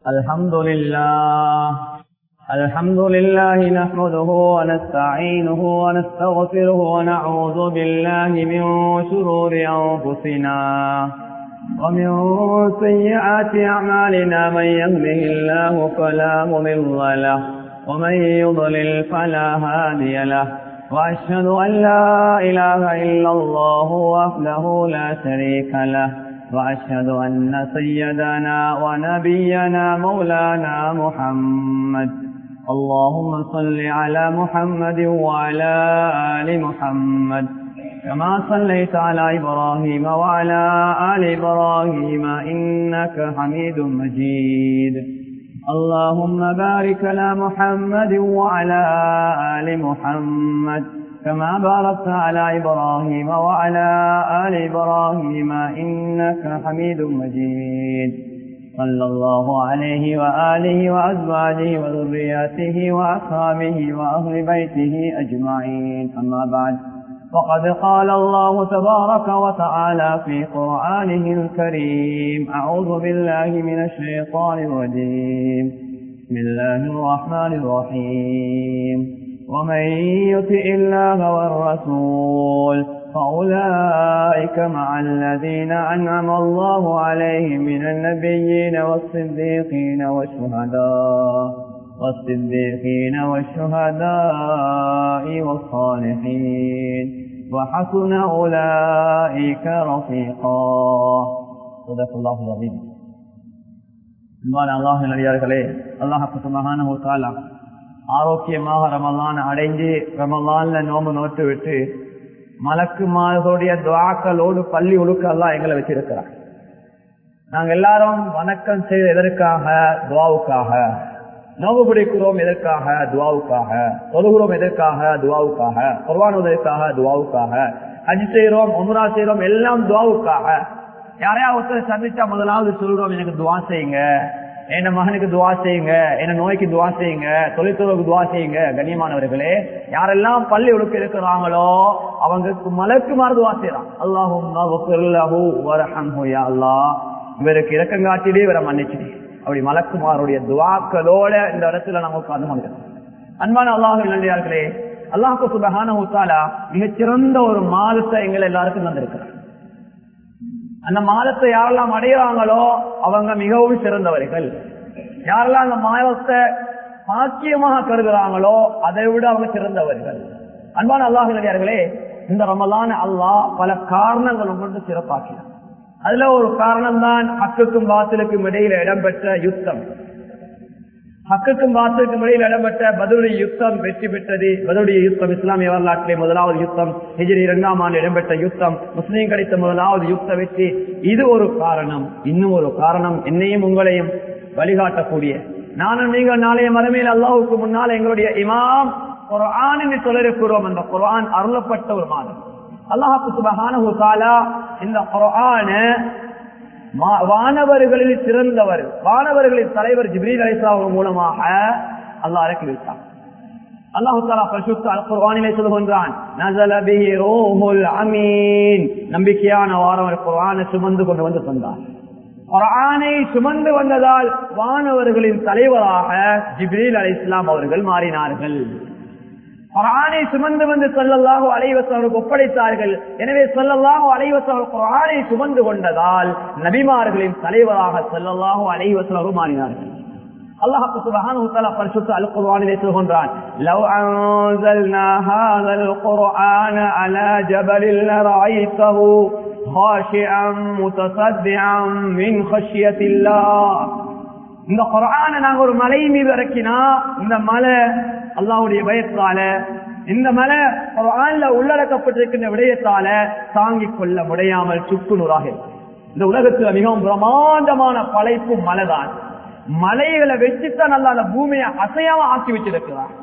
الحمد لله الحمد لله نحمده ونستعينه ونستغفره ونعوذ بالله من شرور أنفسنا ومن سيئات أعمالنا من يهده الله فلا مضل له ومن يضلل فلا هادي له وأشهد أن لا إله إلا الله وحده لا شريك له وأشهد أن سيدنا ونبينا مولانا محمد اللهم صل على محمد وعلى آل محمد كما صليت على إبراهيم وعلى آل إبراهيم إنك حميد مجيد اللهم بارك على محمد وعلى آل محمد كما باركت على إبراهيم وعلى آل إبراهيم إنك حميد مجيد صلى الله عليه وآله وأزواجه وذرياته وأصحابه وأهل بيته أجمعين أما بعد وقد قال الله تبارك وتعالى في قرآنه الكريم أعوذ بالله من الشيطان الرجيم بسم الله الرحمن الرحيم ومن يطع الله والرسول فأولئك مع الذين أنعم الله عليهم من النبيين والصديقين والشهداء والصديقين والشهداء والصالحين وحسن أولئك رفيقا صدق الله العظيم அன்பான அல்லாஹ் நடிகார்களே அல்லாஹ் சுமகான ஒரு காலம் ஆரோக்கியமாக ரமலான் அடைஞ்சு ரமலான்ல நோம்பு நோட்டு விட்டு மலக்கு மாதோடைய துவாக்களோடு பள்ளி ஒழுக்க எல்லாம் எங்களை வச்சிருக்கிறார் நாங்க எல்லாரும் வணக்கம் செய்த எதற்காக துவாவுக்காக நோவு பிடிக்கிறோம் எதற்காக துவாவுக்காக தொழுகிறோம் எதற்காக துவாவுக்காக குர்வானுவதற்காக துவாவுக்காக அஜி செய்யறோம் ஒமுரா செய்யறோம் எல்லாம் துவாவுக்காக யாரையாவது ஒருத்தர் சந்திச்சா முதலாவது சொல்றோம் எனக்கு துவா செய்யுங்க என்ன மகனுக்கு துவா செய்யுங்க என்ன நோய்க்கு துவா செய்யுங்க தொழில்துறைக்கு துவா செய்யுங்க கண்ணியமானவர்களே யாரெல்லாம் பள்ளி ஒழுக்க இருக்கிறாங்களோ அவங்களுக்கு மலக்கு மாறு துவா செய்யறான் அல்லாஹும் அல்லா இவருக்கு இறக்கம் காட்டிலே இவரை மன்னிச்சு அப்படி மலக்குமாருடைய துவாக்களோட இந்த இடத்துல நம்ம உட்கார்ந்து கொண்டிருக்கோம் அன்பான அல்லாஹு நன்றியார்களே அல்லாஹு சுபகான ஊத்தாலா மிகச்சிறந்த ஒரு மாதத்தை எங்களை எல்லாருக்கும் தந்திருக்கிறார் அந்த மாதத்தை யாரெல்லாம் அடையிறாங்களோ அவங்க மிகவும் சிறந்தவர்கள் யாரெல்லாம் அந்த மாதத்தை பாக்கியமாக கருதுறாங்களோ அதை விட அவங்க சிறந்தவர்கள் அன்பான அல்லாஹர்களே இந்த ரமலான அல்லாஹ் பல காரணங்கள் கொண்டு சிறப்பாக்கிறார் அதுல ஒரு காரணம் தான் ஹக்குக்கும் வாசலுக்கும் இடையில இடம்பெற்ற யுத்தம் ஹக்குக்கும் வாசலுக்கும் இடையில் இடம்பெற்ற பதிலுடைய யுத்தம் வெற்றி பெற்றது பதிலுடைய யுத்தம் இஸ்லாமிய வரலாற்றிலே முதலாவது யுத்தம் ஹிஜரி இரண்டாம் ஆண்டு இடம்பெற்ற யுத்தம் முஸ்லீம் கிடைத்த முதலாவது யுத்த வெற்றி இது ஒரு காரணம் இன்னும் ஒரு காரணம் என்னையும் உங்களையும் வழிகாட்டக்கூடிய நானும் நீங்கள் நாளைய மறுமையில் அல்லாவுக்கு முன்னால் எங்களுடைய இமாம் ஒரு ஆண் என்று சொல்லிருக்கிறோம் அந்த குரான் அருளப்பட்ட ஒரு மாதம் அல்லாஹு சுபகான இந்த குரான வானவர்களில் சிறந்தவர் வானவர்களின் தலைவர் ஜிப்ரீல் அலிஸ்லாம் மூலமாக அல்லாஹ் இறக்கி வைத்தார் அல்லாஹு தாலா பரிசுத்த குர்ஆனிலே சொல்லுகின்றான் நஸல பிஹி ரூஹுல் அமீன் நம்பிக்கையான வாரம் குர்ஆனை சுமந்து கொண்டு வந்து தந்தார் குர்ஆனை சுமந்து வந்ததால் வானவர்களின் தலைவராக ஜிப்ரீல் அலைஹிஸ்ஸலாம் அவர்கள் மாறினார்கள் குரானை சுமந்து வந்து சொல்லல்லாஹு அலைவசவருக்கு ஒப்படைத்தார்கள் எனவே சொல்லல்லாஹு அலைவசவர் குரானை சுமந்து கொண்டதால் நபிமார்களின் தலைவராக சொல்லல்லாஹு அலைவசவர்கள் மாறினார்கள் அல்லாஹ் சுப்ஹானஹு வ தஆலா பரிசுத்த அல் குர்ஆனிலே சொல்கின்றான் லவ் அன்ஸல்னா ஹாதல் குர்ஆன அலா ஜபலில் லரஐதஹு ஹாஷிஅன் முத்தஸத்திஅன் மின் ஹஷ்யத்தில்லாஹ் இந்த குரான நாங்க ஒரு மலை மீது இறக்கினா இந்த மலை அல்லாவுடைய பயத்தால இந்த மலை குரான்ல உள்ளடக்கப்பட்டிருக்கின்ற விடயத்தால தாங்கிக் கொள்ள முடியாமல் சுக்குநூறாக இந்த உலகத்துல மிகவும் பிரமாண்டமான படைப்பு மலைதான் மலைகளை வச்சுத்தான் நல்லா அந்த பூமியை அசையாம ஆக்கி வச்சிருக்கிறார்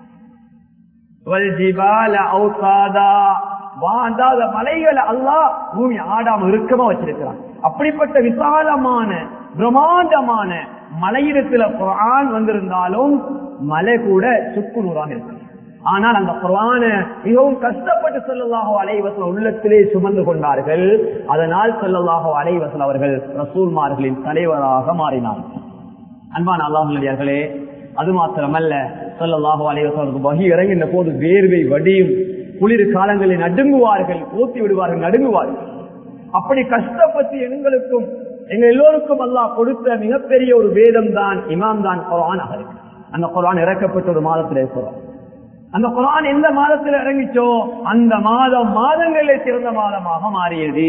மலைகளை அல்லா பூமி ஆடாம இறுக்கமா வச்சிருக்கிறான் அப்படிப்பட்ட விசாலமான பிரம்மாண்டமான மலையிடத்துல குரான் வந்திருந்தாலும் மலை கூட சுக்குநூறாக இருக்கு ஆனால் அந்த குரான மிகவும் கஷ்டப்பட்டு சொல்லலாக அலைவசல் உள்ளத்திலே சுமந்து கொண்டார்கள் அதனால் சொல்லலாக அலைவசல் அவர்கள் ரசூல்மார்களின் தலைவராக மாறினார்கள் அன்பான அல்லாஹர்களே அது மாத்திரமல்ல சொல்லலாக அலைவசனுக்கு வகி இறங்கின போது வேர்வை வடியும் குளிர் காலங்களில் நடுங்குவார்கள் ஊத்தி விடுவார்கள் நடுங்குவார்கள் அப்படி கஷ்டப்பட்டு எங்களுக்கும் எங்க எல்லோருக்கும் அல்லாஹ் கொடுத்த மிகப்பெரிய ஒரு வேதம் தான் இமாம் தான் குரான் இருக்கு அந்த குரான் இறக்கப்பட்ட ஒரு மாதத்தில் இருக்கிறோம் அந்த குரான் எந்த மாதத்தில் இறங்கிச்சோ அந்த மாதம் மாதங்களிலே சிறந்த மாதமாக மாறியது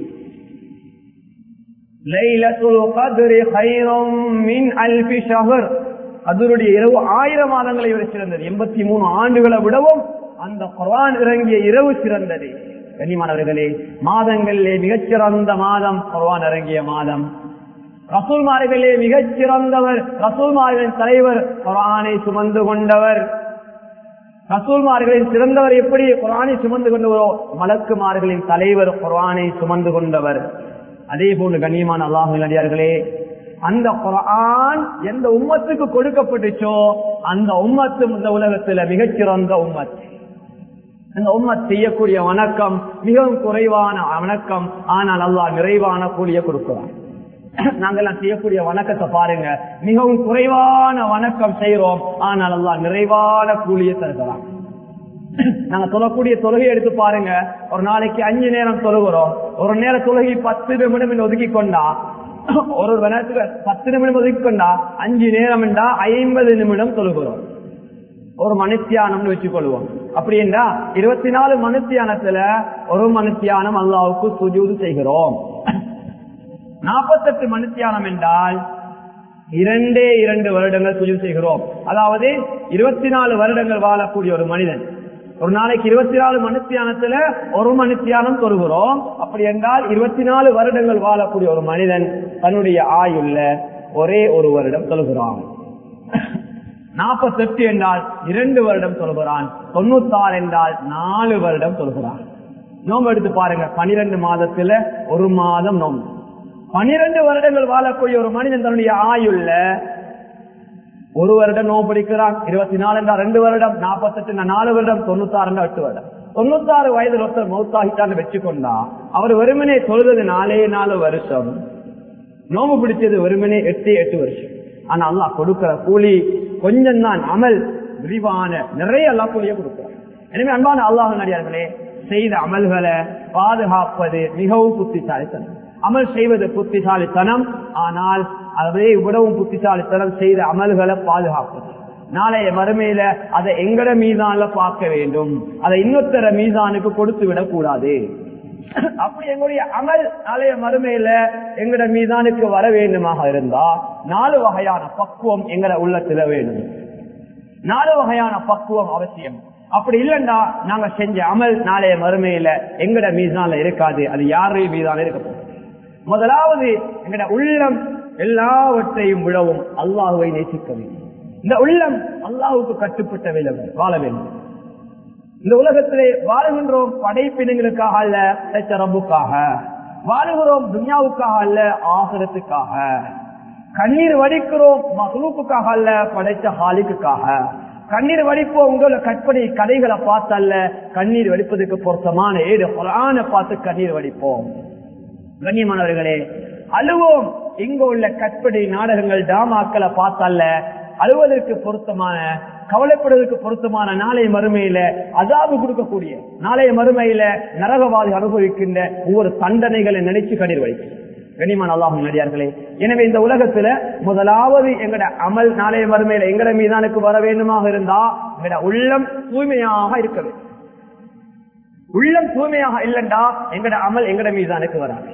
லைலத்துல் கத்ரி கைரும் மின் அல்பி ஷஹர் அதனுடைய இரவு ஆயிரம் மாதங்களை விட சிறந்தது எண்பத்தி மூணு ஆண்டுகளை விடவும் அந்த குரான் இறங்கிய இரவு சிறந்தது கண்ணிமானவர்களே மாதங்களிலே மிகச்சிறந்த மாதம் குர்வான் இறங்கிய மாதம் ரசூல்மார்களே மிகச் சிறந்தவர் ரசூல்மார்களின் தலைவர் குரானை சுமந்து கொண்டவர் ரசூல்மார்களின் சிறந்தவர் எப்படி குரானை சுமந்து கொண்டவரோ மலக்குமார்களின் தலைவர் குரானை சுமந்து கொண்டவர் அதே போன்று கண்ணியமான அல்லாஹு நடிகார்களே அந்த குரான் எந்த உம்மத்துக்கு கொடுக்கப்பட்டுச்சோ அந்த உம்மத்து இந்த உலகத்துல மிகச்சிறந்த உம்மத்து அந்த உம்மத் செய்யக்கூடிய வணக்கம் மிகவும் குறைவான வணக்கம் ஆனால் அல்லாஹ் நிறைவான கூலிய கொடுக்கிறான் நாங்கெல்லாம் செய்யக்கூடிய வணக்கத்தை பாருங்க மிகவும் குறைவான வணக்கம் செய்யறோம் ஆனால் அல்லாஹ் நிறைவான கூலிய தருகிறான் நாங்க தொழக்கூடிய தொழுகை எடுத்து பாருங்க ஒரு நாளைக்கு அஞ்சு நேரம் தொழுகிறோம் ஒரு நேர தொழுகை பத்து நிமிடம் ஒதுக்கி கொண்டா ஒரு நேரத்துக்கு பத்து நிமிடம் ஒதுக்கி கொண்டா அஞ்சு நேரம் என்றா ஐம்பது நிமிடம் தொழுகிறோம் ஒரு மனுத்தியானம்னு வச்சுக்கொள்வோம் அப்படி என்றா இருபத்தி நாலு மனுத்தியானத்துல ஒரு மனுத்தியானம் அல்லாவுக்கு சுஜூது செய்கிறோம் நாற்பத்தெட்டு மனுத்தியானம் என்றால் இரண்டே இரண்டு வருடங்கள் சுஜூது செய்கிறோம் அதாவது இருபத்தி நாலு வருடங்கள் வாழக்கூடிய ஒரு மனிதன் ஒரு நாளைக்கு இருபத்தி நாலு மனுத்தியானத்துல ஒரு மனுத்தியானம் தொழுகிறோம் அப்படி என்றால் இருபத்தி நாலு வருடங்கள் வாழக்கூடிய ஒரு மனிதன் தன்னுடைய ஆயுள்ள ஒரே ஒரு வருடம் தொழுகிறான் நாற்பத்தெட்டு என்றால் இரண்டு வருடம் சொல்கிறான் தொண்ணூத்தாறு என்றால் நாலு வருடம் சொல்கிறான் நோம்பு எடுத்து பாருங்க பனிரெண்டு மாதத்துல ஒரு மாதம் நோம்பு பனிரெண்டு வருடங்கள் வாழக்கூடிய ஒரு மனிதன் தன்னுடைய ஆயுள்ள ஒரு வருடம் நோம்பு பிடிக்கிறான் இருபத்தி நாலு என்றால் ரெண்டு வருடம் நாற்பத்தெட்டு நாலு வருடம் தொண்ணூத்தாறு என்றால் எட்டு வருடம் தொண்ணூத்தாறு வயதில் ஒருத்தர் மௌத்தாகிட்டான்னு வச்சுக்கொண்டா அவர் வெறுமனே சொல்றது நாலே நாலு வருஷம் நோம்பு பிடிச்சது வெறுமனே எட்டு எட்டு வருஷம் ஆனா அல்லா கொடுக்கிற கூலி கொஞ்சம் தான் அமல் விரிவான நிறைய அல்லா கூலிய கொடுக்கிறார் எனவே அன்பான அல்லாஹ் நடிகார்களே செய்த அமல்களை பாதுகாப்பது மிகவும் புத்திசாலித்தனம் அமல் செய்வது புத்திசாலித்தனம் ஆனால் அதை விடவும் புத்திசாலித்தனம் செய்த அமல்களை பாதுகாப்பது நாளைய மறுமையில அதை எங்கட மீதான்ல பார்க்க வேண்டும் அதை இன்னொருத்தர மீதானுக்கு கொடுத்து விடக் கூடாது அப்படி எங்களுடைய அமல் நாளைய மறுமையில எங்கட மீதானுக்கு வர வேண்டுமாக இருந்தா நாலு வகையான பக்குவம் எங்கட உள்ளத்துல வேணும் நாலு வகையான பக்குவம் அவசியம் அப்படி இல்லைண்டா நாங்க செஞ்ச அமல் நாளைய மறுமையில எங்கட மீதான இருக்காது அது யாரையும் மீதான இருக்க போகுது முதலாவது எங்கட உள்ளம் எல்லாவற்றையும் விடவும் அல்லாஹுவை நேசிக்க வேண்டும் இந்த உள்ளம் அல்லாஹுக்கு கட்டுப்பட்ட வேலை வாழ வேண்டும் இந்த உலகத்திலே வாழுகின்றோம் படைப்பினங்களுக்காக அல்ல ரப்புக்காக வாழுகிறோம் துன்யாவுக்காக அல்ல ஆசிரத்துக்காக கண்ணீர் வடிக்கிறோம் மகளுக்குக்காக அல்ல படைத்த ஹாலிக்குக்காக கண்ணீர் வடிப்போம் உங்களோட கற்பனை கதைகளை பார்த்து அல்ல கண்ணீர் வடிப்பதற்கு பொருத்தமான ஏடு குரான பார்த்து கண்ணீர் வடிப்போம் கண்ணியமானவர்களே அழுவோம் இங்க உள்ள கற்பனை நாடகங்கள் டிராமாக்களை பார்த்தல்ல அழுவதற்கு பொருத்தமான கவலைப்படுவதற்கு பொருத்தமான நாளைய மறுமையில அதாவு கொடுக்கக்கூடிய நாளைய மறுமையில நரகவாதி அனுபவிக்கின்ற ஒவ்வொரு தண்டனைகளை நினைச்சு கண்ணீர் வைக்கும் கனிமான் அல்லாஹும் நடிகார்களே எனவே இந்த உலகத்துல முதலாவது எங்கட அமல் நாளைய மறுமையில எங்கட மீதானுக்கு வர வேண்டுமாக இருந்தா எங்கட உள்ளம் தூய்மையாக இருக்க வேண்டும் உள்ளம் தூய்மையாக இல்லைண்டா எங்கட அமல் எங்கட மீதானுக்கு வராது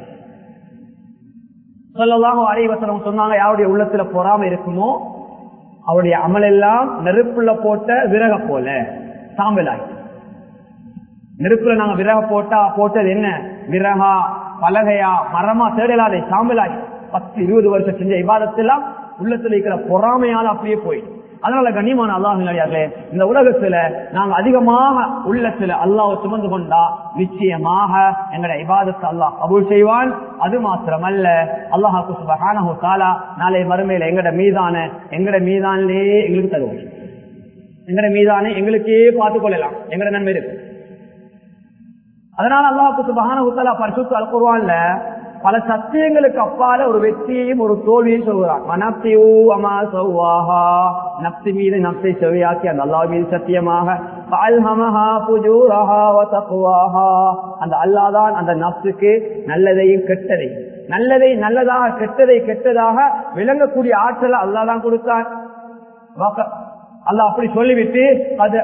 சொல்லலாம் அரைவசனம் சொன்னாங்க யாருடைய உள்ளத்துல பொறாம இருக்குமோ அவருடைய அமல் எல்லாம் நெருப்புல போட்ட விறக போல சாம்பலாய் நெருப்புல நாங்க விறக போட்டா போட்டது என்ன விறகா பலகையா மரமா தேடலாதை சாம்பலாய் பத்து இருபது வருஷம் செஞ்ச விவாதத்தெல்லாம் உள்ளத்துல இருக்கிற பொறாமையால அப்படியே போயிடும் அதனால கண்ணியமான அல்லாஹே இந்த உலகத்துல நாங்க அதிகமாக உள்ளத்துல அல்லாஹ் சுமந்து கொண்டா நிச்சயமாக எங்கட இபாதத்தை அல்லாஹ் கபூல் செய்வான் அது மாத்திரமல்ல அல்லாஹாக்கு சுபகானஹு தாலா நாளை மறுமையில எங்கட மீதான எங்கட மீதானே எங்களுக்கு தருவோம் எங்கட மீதானே எங்களுக்கே பார்த்துக் கொள்ளலாம் எங்கட நன்மை இருக்கு அதனால அல்லாஹுக்கு சுபகான உத்தலா பரிசுத்து அல் குருவான்ல பல சத்தியங்களுக்கு அப்பால ஒரு வெற்றியையும் ஒரு தோல்வியையும் சொல்கிறான் மனப்தியூ அமா சௌவாஹா நப்தி மீது நப்தை செவியாக்கி அந்த அல்லாஹ் மீது சத்தியமாக பால்ஹமஹா புஜூரஹா வ தக்வாஹா அந்த அல்லாஹ் அந்த நப்சுக்கு நல்லதையும் கெட்டதையும் நல்லதை நல்லதாக கெட்டதை கெட்டதாக விளங்கக்கூடிய ஆற்றலை அல்லாஹ் தான் கொடுத்தான் அல்லாஹ் அப்படி சொல்லிவிட்டு அது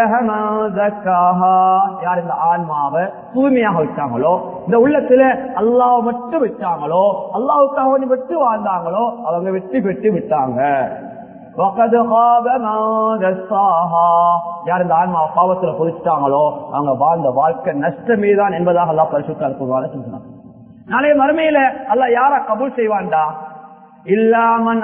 யார் இந்த ஆன்மாவை தூய்மையாக வச்சாங்களோ இந்த உள்ளத்துல அல்லாஹ் மட்டும் வச்சாங்களோ அல்லாவுக்காக மட்டும் வாழ்ந்தாங்களோ அவங்க வெற்றி பெற்று விட்டாங்க யார் இந்த ஆன்மா பாவத்துல பொதிச்சிட்டாங்களோ அவங்க வாழ்ந்த வாழ்க்கை நஷ்டமே தான் என்பதாக அல்லா பரிசுத்தால் கூறுவாங்க சொல்றாங்க நாளைய மறுமையில அல்ல யார கபூல் செய்வான்டா இல்லாமன்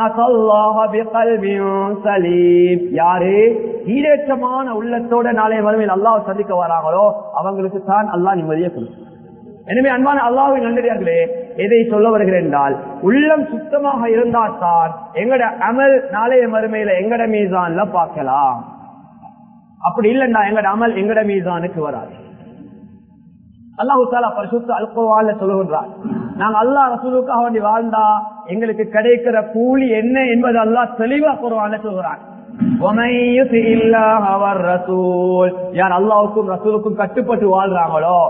யாரு ஈரேற்றமான உள்ளத்தோட நாளைய மறுமையில் அல்லாஹ் சந்திக்க வராங்களோ அவங்களுக்கு தான் அல்லாஹ் நிம்மதியை கொடுக்கும் எனவே அன்பான அல்லாஹின் நன்றியார்களே எதை சொல்ல வருகிறேன் என்றால் உள்ளம் சுத்தமாக இருந்தால் தான் எங்கட அமல் நாளைய மறுமையில எங்கட மீதான்ல பார்க்கலாம் அப்படி இல்லைன்னா எங்கட அமல் எங்கட மீதானுக்கு வராது அல்லாஹு தாலா பரிசுத்த அல்குவால சொல்லுகின்றார் நாங்க அல்லா ரசூலுக்காக வேண்டி வாழ்ந்தா எங்களுக்கு கிடைக்கிற கூலி என்ன என்பது அல்லாஹ் தெளிவா குருவான சொல்கிறான் யார் அல்லாவுக்கும் ரசூலுக்கும் கட்டுப்பட்டு வாழ்றாங்களோ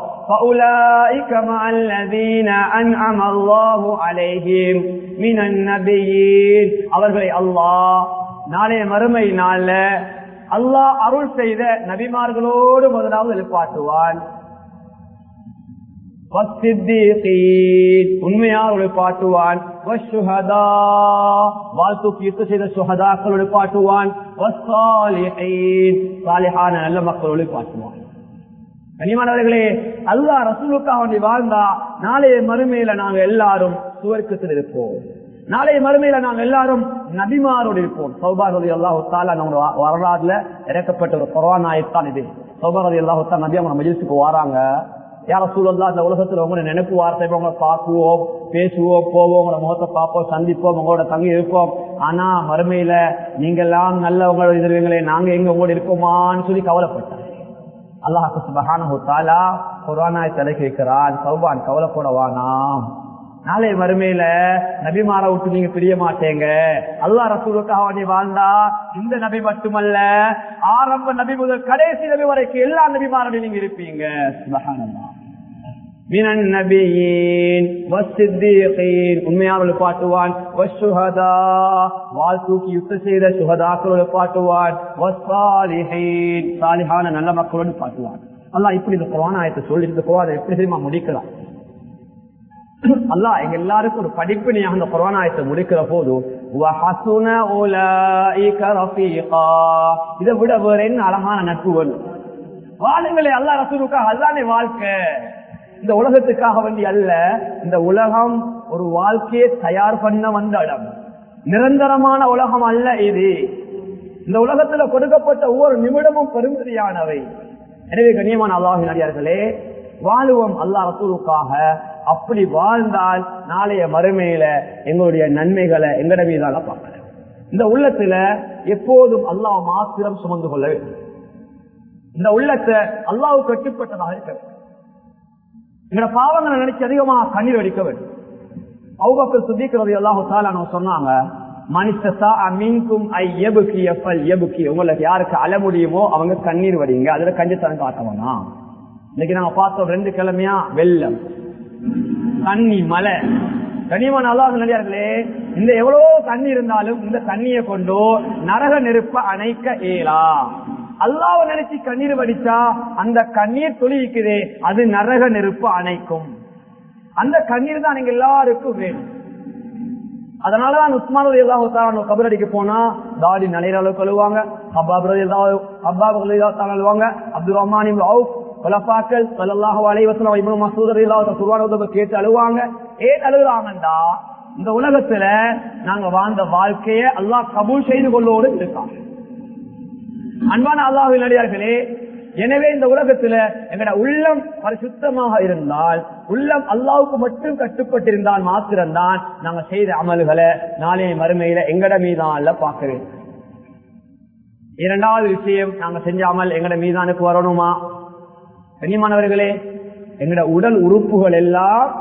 அவர்களை அல்லாஹ் நாளைய மறுமை நாள்ல அல்லாஹ் அருள் செய்த நபிமார்களோடு முதலாவது எழுப்பாட்டுவான் உண்மையாளர்களை பாட்டுவான் வாழ்த்துக்கு யுத்த செய்த சுகதாக்களோடு பாட்டுவான் நல்ல மக்களோடு பாட்டுவான் கனிமானவர்களே அல்லா ரசூலுக்காக வேண்டி வாழ்ந்தா நாளைய மறுமையில நாங்க எல்லாரும் சுவர்க்கத்தில் இருப்போம் நாளைய மறுமையில நாங்க எல்லாரும் நபிமாரோடு இருப்போம் சௌபாரதி அல்லாஹு தாலா நம்ம வரலாறுல இறக்கப்பட்ட ஒரு கொரோனாயத்தான் இது சௌபாரதி அல்லாஹு தான் நபி அவங்க மஜிசுக்கு வராங்க யார சூழல்லா இந்த உலகத்துல உங்களை நினைப்பு வார்த்தை உங்களை பார்க்குவோம் பேசுவோம் போவோம் உங்களோட முகத்தை பார்ப்போம் சந்திப்போம் உங்களோட தங்கி இருப்போம் ஆனா மறுமையில நீங்க எல்லாம் நல்லவங்களோட இருவீங்களே நாங்க எங்க உங்களோட இருக்கோமான்னு சொல்லி கவலைப்பட்டாங்க அல்லாஹு சுபஹானஹு தாலா குர்ஆனாய் தலைக்கு வைக்கிறான் சௌபான் கவலைப்பட வானாம் நாளை மறுமையில நபிமார விட்டு நீங்க பிரிய மாட்டேங்க அல்லா ரசூலுக்காக நீ வாழ்ந்தா இந்த நபி மட்டுமல்ல ஆரம்ப நபி முதல் கடைசி நபி வரைக்கும் எல்லா நபிமாரோட நீங்க இருப்பீங்க சுபஹானல்லாஹ் மினன் நபியின் வஸ்ஸித்தீகீன் உண்மையாளர்கள் பாட்டுவான் வஸ்ஸுஹதா வாள் தூக்கி யுத்த செய்த சுஹதாக்களோடு பாட்டுவான் வஸ்ஸாலிஹீன் சாலிஹான நல்ல மக்களோடு பாட்டுவான் அல்லாஹ் இப்படி இந்த குர்ஆன் ஆயத்தை சொல்லி இந்த குர்ஆனை எப்படி தெரியுமா முடிக்கலாம் அல்லாஹ் எங்க எல்லாருக்கும் ஒரு படிப்பினையாக அந்த குர்ஆன் ஆயத்தை முடிக்கிற போது வஹசுன உலாயிக ரஃபீகா இதை விட வேற என்ன அழகான நட்பு வேணும் வாழுங்களே அல்லா ரசூலுக்காக அல்லானே வாழ்க்கை இந்த உலகத்துக்காக வேண்டி அல்ல இந்த உலகம் ஒரு வாழ்க்கையை தயார் பண்ண வந்த இடம் நிரந்தரமான உலகம் அல்ல இது இந்த உலகத்துல கொடுக்கப்பட்ட ஒவ்வொரு நிமிடமும் பெருமதியானவை எனவே கண்ணியமான அல்லாஹின் அடியார்களே வாழுவோம் அல்லா ரசூலுக்காக அப்படி வாழ்ந்தால் நாளைய மறுமையில எங்களுடைய நன்மைகளை எங்கட மீதால பார்க்கல இந்த உள்ளத்துல எப்போதும் அல்லாஹ் மாத்திரம் சுமந்து கொள்ள வேண்டும் இந்த உள்ளத்தை அல்லாஹ் கட்டுப்பட்டதாக இருக்க வேண்டும் எங்களோட பாவங்களை நினைச்சு அதிகமா கண்ணீர் வடிக்க வேண்டும் அவுபக்கர் சுத்திக்கிறது எல்லாம் சொன்னாங்க மனுஷா மீன்கும் ஐ எபுக்கி எப்பல் எபுக்கி உங்களுக்கு யாருக்கு அழ முடியுமோ அவங்க கண்ணீர் வடிங்க அதுல கஞ்சித்தனம் காட்டவனா இன்னைக்கு நாங்க பார்த்தோம் ரெண்டு கிழமையா வெள்ளம் தண்ணி மலை கனிமா நல்லா நடிகார்களே இந்த எவ்வளவு தண்ணி இருந்தாலும் இந்த தண்ணியை கொண்டு நரக நெருப்ப அணைக்க இயலா அல்லாவ நினைச்சு கண்ணீர் வடிச்சா அந்த கண்ணீர் தொழிக்குதே அது நரக நெருப்பு அணைக்கும் அந்த கண்ணீர் தான் நீங்க எல்லாருக்கும் வேணும் அதனாலதான் உஸ்மான் எல்லா கபரடிக்கு போனா தாடி நலையிற அளவுக்கு அழுவாங்க அழுவாங்க அப்துல் ரஹ்மான் கொலப்பாக்கள் சொல்லலாக அலைவசம் இவனு மசூதர் இல்லாத கேட்டு அழுவாங்க ஏன் அழுகுறாங்கண்டா இந்த உலகத்துல நாங்க வாழ்ந்த வாழ்க்கைய அல்லாஹ் கபூல் செய்து கொள்ளோடு இருக்காங்க அன்பான அல்லாஹின் நடிகார்களே எனவே இந்த உலகத்துல எங்கட உள்ளம் பரிசுத்தமாக இருந்தால் உள்ளம் அல்லாவுக்கு மட்டும் கட்டுப்பட்டிருந்தால் மாத்திரம்தான் நாங்க செய்த அமல்களை நாளைய மறுமையில எங்கட மீதான்ல பார்க்கிறேன் இரண்டாவது விஷயம் நாங்க செஞ்ச அமல் எங்கட மீதானுக்கு வரணுமா கண்ணியமானவர்களே எங்கட உடல் உறுப்புகள் எல்லாம்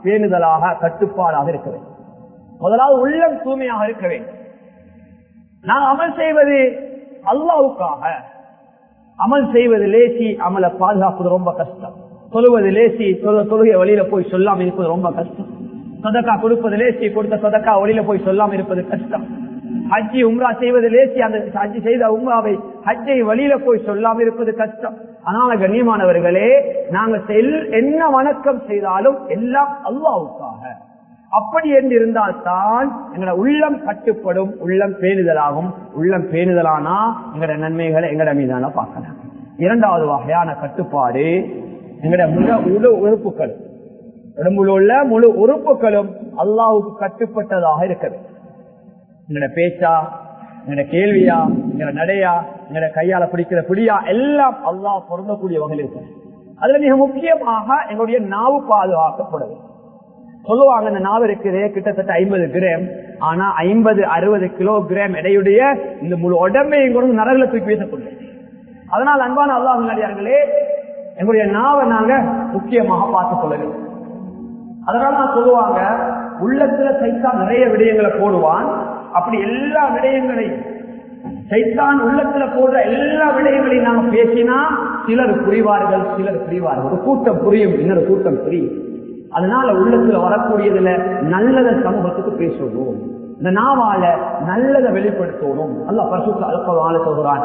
பேணுதலாக கட்டுப்பாடாக இருக்க வேண்டும் முதலாவது உள்ளம் தூய்மையாக இருக்க வேண்டும் நான் அமல் செய்வது அல்லாவுக்காக அமல் செய்வது லேசி அமலை பாதுகாப்பது ரொம்ப கஷ்டம் சொல்லுவது லேசி தொழுகை வழியில போய் சொல்லாம இருப்பது ரொம்ப கஷ்டம் சொதக்கா கொடுப்பது லேசி கொடுத்த சொதக்கா வழியில போய் சொல்லாம இருப்பது கஷ்டம் ஹஜ்ஜி உம்ரா செய்வது லேசி அந்த ஹஜ்ஜி செய்த உம்ராவை ஹஜ்ஜை வழியில போய் சொல்லாம இருப்பது கஷ்டம் அதனால கண்ணியமானவர்களே நாங்க என்ன வணக்கம் செய்தாலும் எல்லாம் அல்லாவுக்காக அப்படி என்று இருந்தால் தான் எங்களோட உள்ளம் கட்டுப்படும் உள்ளம் பேணுதலாகும் உள்ளம் பேணுதலானா எங்களோட நன்மைகளை எங்கட மீதான பார்க்கலாம் இரண்டாவது வகையான கட்டுப்பாடு எங்கட முழு உறுப்புகள் உடம்புல உள்ள முழு உறுப்புகளும் அல்லாவுக்கு கட்டுப்பட்டதாக இருக்கிறது எங்களோட பேச்சா எங்களோட கேள்வியா எங்களோட நடையா எங்களோட கையால பிடிக்கிற பிடியா எல்லாம் அல்லாஹ் பொருந்தக்கூடிய வகையில் இருக்கு அதுல மிக முக்கியமாக எங்களுடைய நாவு பாதுகாக்கப்படுது சொல்லுவாங்க இந்த நாவு இருக்குது கிட்டத்தட்ட ஐம்பது கிராம் ஆனா ஐம்பது அறுபது கிலோ கிராம் எடையுடைய இந்த முழு உடம்பையும் கூட நரகளை தூக்கி வீசக்கூடிய அதனால் அன்பான அல்லாஹ் முன்னாடியார்களே எங்களுடைய நாவை நாங்க முக்கியமாக பார்த்துக் கொள்ள வேண்டும் அதனால நான் சொல்லுவாங்க உள்ளத்துல சைத்தான் நிறைய விடயங்களை போடுவான் அப்படி எல்லா விடயங்களையும் சைத்தான் உள்ளத்துல போடுற எல்லா விடயங்களையும் நாங்க பேசினா சிலர் புரிவார்கள் சிலர் புரிவார்கள் ஒரு கூட்டம் புரியும் இன்னொரு கூட்டம் புரியும் அதனால உள்ளத்துல வரக்கூடியதுல நல்லத சமூகத்துக்கு பேசணும் இந்த நாவால நல்லதை வெளிப்படுத்தணும் அல்ல பரிசுத்த அல்பவால சொல்கிறான்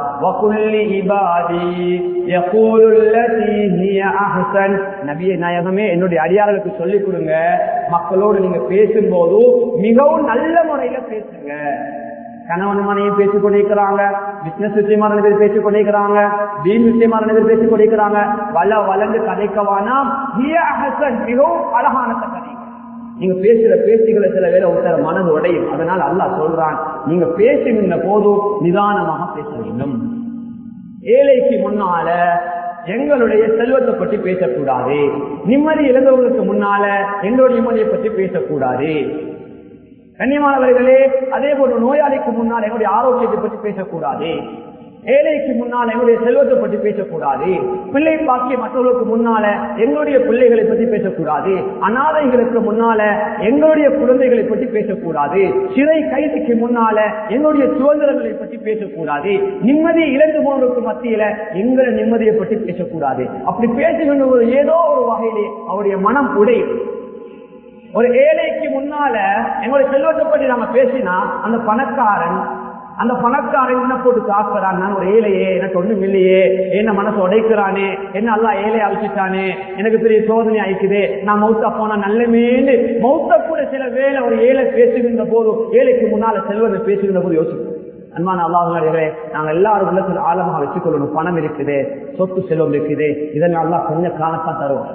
நபிய நாயகமே என்னுடைய அடியார்களுக்கு சொல்லிக் கொடுங்க மக்களோடு நீங்க பேசும்போது மிகவும் நல்ல முறையில பேசுங்க கணவன் மனைவி பேசிக் கொண்டிருக்கிறாங்க பிசினஸ் விஷயமா ரெண்டு பேர் பேசிக் கொண்டிருக்கிறாங்க தீன் விஷயமா ரெண்டு பேர் பேசிக் கொண்டிருக்கிறாங்க வள வளர்ந்து கதைக்கவானா மிகவும் அழகான கதை நீங்க பேசுற பேச்சுகளை சில வேலை ஒருத்தர் மனது உடையும் அதனால் அல்லாஹ் சொல்றான் நீங்க பேசுகின்ற போதும் நிதானமாக பேச வேண்டும் ஏழைக்கு முன்னால எங்களுடைய செல்வத்தை பற்றி பேசக்கூடாது நிம்மதி இழந்தவங்களுக்கு முன்னால எங்களுடைய நிம்மதியை பற்றி பேசக்கூடாது கண்ணியமானவர்களே அதே போல நோயாளிக்கு முன்னால் எங்களுடைய ஆரோக்கியத்தை பற்றி பேசக்கூடாது ஏழைக்கு முன்னால் எங்களுடைய செல்வத்தை பற்றி பேசக்கூடாது பிள்ளை பாக்கிய மற்றவர்களுக்கு முன்னால எங்களுடைய பிள்ளைகளை பற்றி பேசக்கூடாது அநாதைகளுக்கு முன்னால எங்களுடைய குழந்தைகளை பற்றி பேசக்கூடாது சிறை கைதிக்கு முன்னால எங்களுடைய சுதந்திரங்களை பற்றி பேசக்கூடாது நிம்மதியை இழந்து போனவருக்கு மத்தியில எங்களை நிம்மதியை பற்றி பேசக்கூடாது அப்படி பேசுகின்ற ஒரு ஏதோ ஒரு வகையிலே அவருடைய மனம் உடையும் ஒரு ஏழைக்கு முன்னால எங்களுடைய செல்வத்தை பற்றி நாம பேசினா அந்த பணக்காரன் அந்த பணக்காரன் என்ன போட்டு காக்குறான் நான் ஒரு ஏழையே எனக்கு ஒண்ணும் இல்லையே என்ன மனசு உடைக்கிறானே என்ன எல்லாம் ஏழை அழிச்சிட்டானே எனக்கு பெரிய சோதனை ஆயிக்குது நான் மௌத்தா போனா நல்லமேன்னு மௌத்த கூட சில வேலை ஒரு ஏழை பேசுகின்ற போது ஏழைக்கு முன்னால செல்வத்தை பேசுகின்ற போது யோசிக்கும் அன்பான அல்லாஹர்களே நாங்க எல்லாரும் உள்ளத்தில் ஆழமாக வச்சுக்கொள்ளணும் பணம் இருக்குது சொத்து செல்வம் இருக்குது இதெல்லாம் எல்லாம் கொஞ்ச காலத்தான் தருவோம்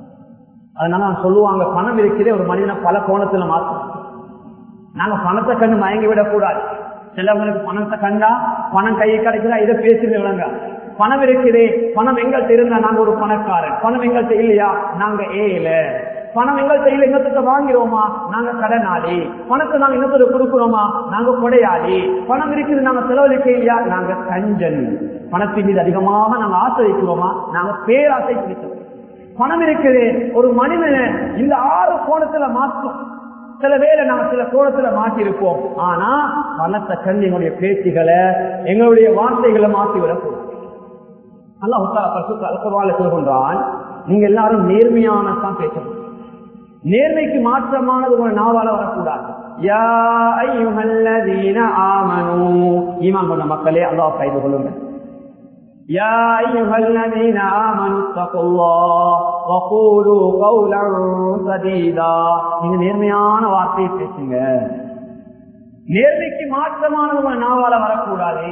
அதனால சொல்லுவாங்க பணம் இருக்கிறே ஒரு மனிதனை பல கோணத்துல மாற்றும் நாங்க பணத்தை கண்டு மயங்கி விடக்கூடாது சிலவங்களுக்கு பணத்தை கண்டா பணம் கையை கிடைக்குதா இதை பேசி விளங்க பணம் இருக்குதே பணம் எங்கள்கிட்ட இருந்தா நாங்க ஒரு பணக்காரன் பணம் எங்கள்கிட்ட இல்லையா நாங்க ஏல பணம் எங்கள்கிட்ட இல்ல இன்னத்துக்கு வாங்கிறோமா நாங்க கடனாளி பணத்தை நாங்க இன்னத்துக்கு கொடுக்கிறோமா நாங்க கொடையாளி பணம் இருக்குது நாங்க செலவழிக்க இல்லையா நாங்க கஞ்சன் பணத்தின் மீது அதிகமாக நாங்க ஆசை வைக்கிறோமா நாங்க பேராசை பிடித்தோம் பணம் இருக்குது ஒரு மனிதனை இந்த ஆறு கோணத்துல மாற்றும் சில வேலை நாம சில கோணத்துல மாற்றி இருப்போம் ஆனா பணத்தை கண்டு எங்களுடைய பேச்சுகளை எங்களுடைய வார்த்தைகளை மாற்றி விடக்கூடாது அல்லாஹால சொல்கின்றான் நீங்க எல்லாரும் நேர்மையானதான் பேசணும் நேர்மைக்கு மாற்றமானது உங்க நாவால வரக்கூடாது யா ஐயுஹல்லதீன ஆமனூ ஈமான் கொண்ட மக்களே அல்லாஹ் கைது கொள்ளுங்க يا أيها الذين آمنوا اتقوا الله وقولوا قولا سديدا நீங்க நேர்மையான வார்த்தையை பேசுங்க நேர்மைக்கு மாற்றமானது நாவால வரக்கூடாது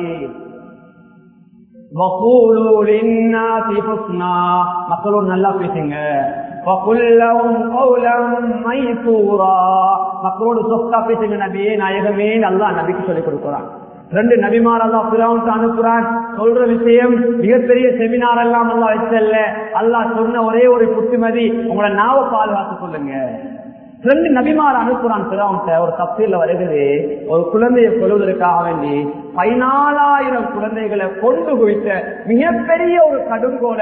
وقولوا للناس حسنا மக்களோடு நல்லா பேசுங்க وقل لهم قولا ميسورا மக்களோடு சொத்தா பேசுங்க நபியே நாயகமே நல்லா நபிக்கு சொல்லிக் கொடுக்கிறான் ரெண்டு நபிமார் அல்லா பிறவுக்கு அனுப்புறான் சொல்ற விஷயம் மிகப்பெரிய செமினார் எல்லாம் அல்லா வச்சல்ல அல்லா சொன்ன ஒரே ஒரு புத்திமதி உங்களோட நாவ பாதுகாத்து சொல்லுங்க ரெண்டு நபிமார் அனுப்புறான் பிறவன்ட்ட ஒரு தப்பில வருகிறது ஒரு குழந்தையை கொள்வதற்காக வேண்டி பதினாலாயிரம் குழந்தைகளை கொண்டு குவித்த மிகப்பெரிய ஒரு கடுங்கோலன்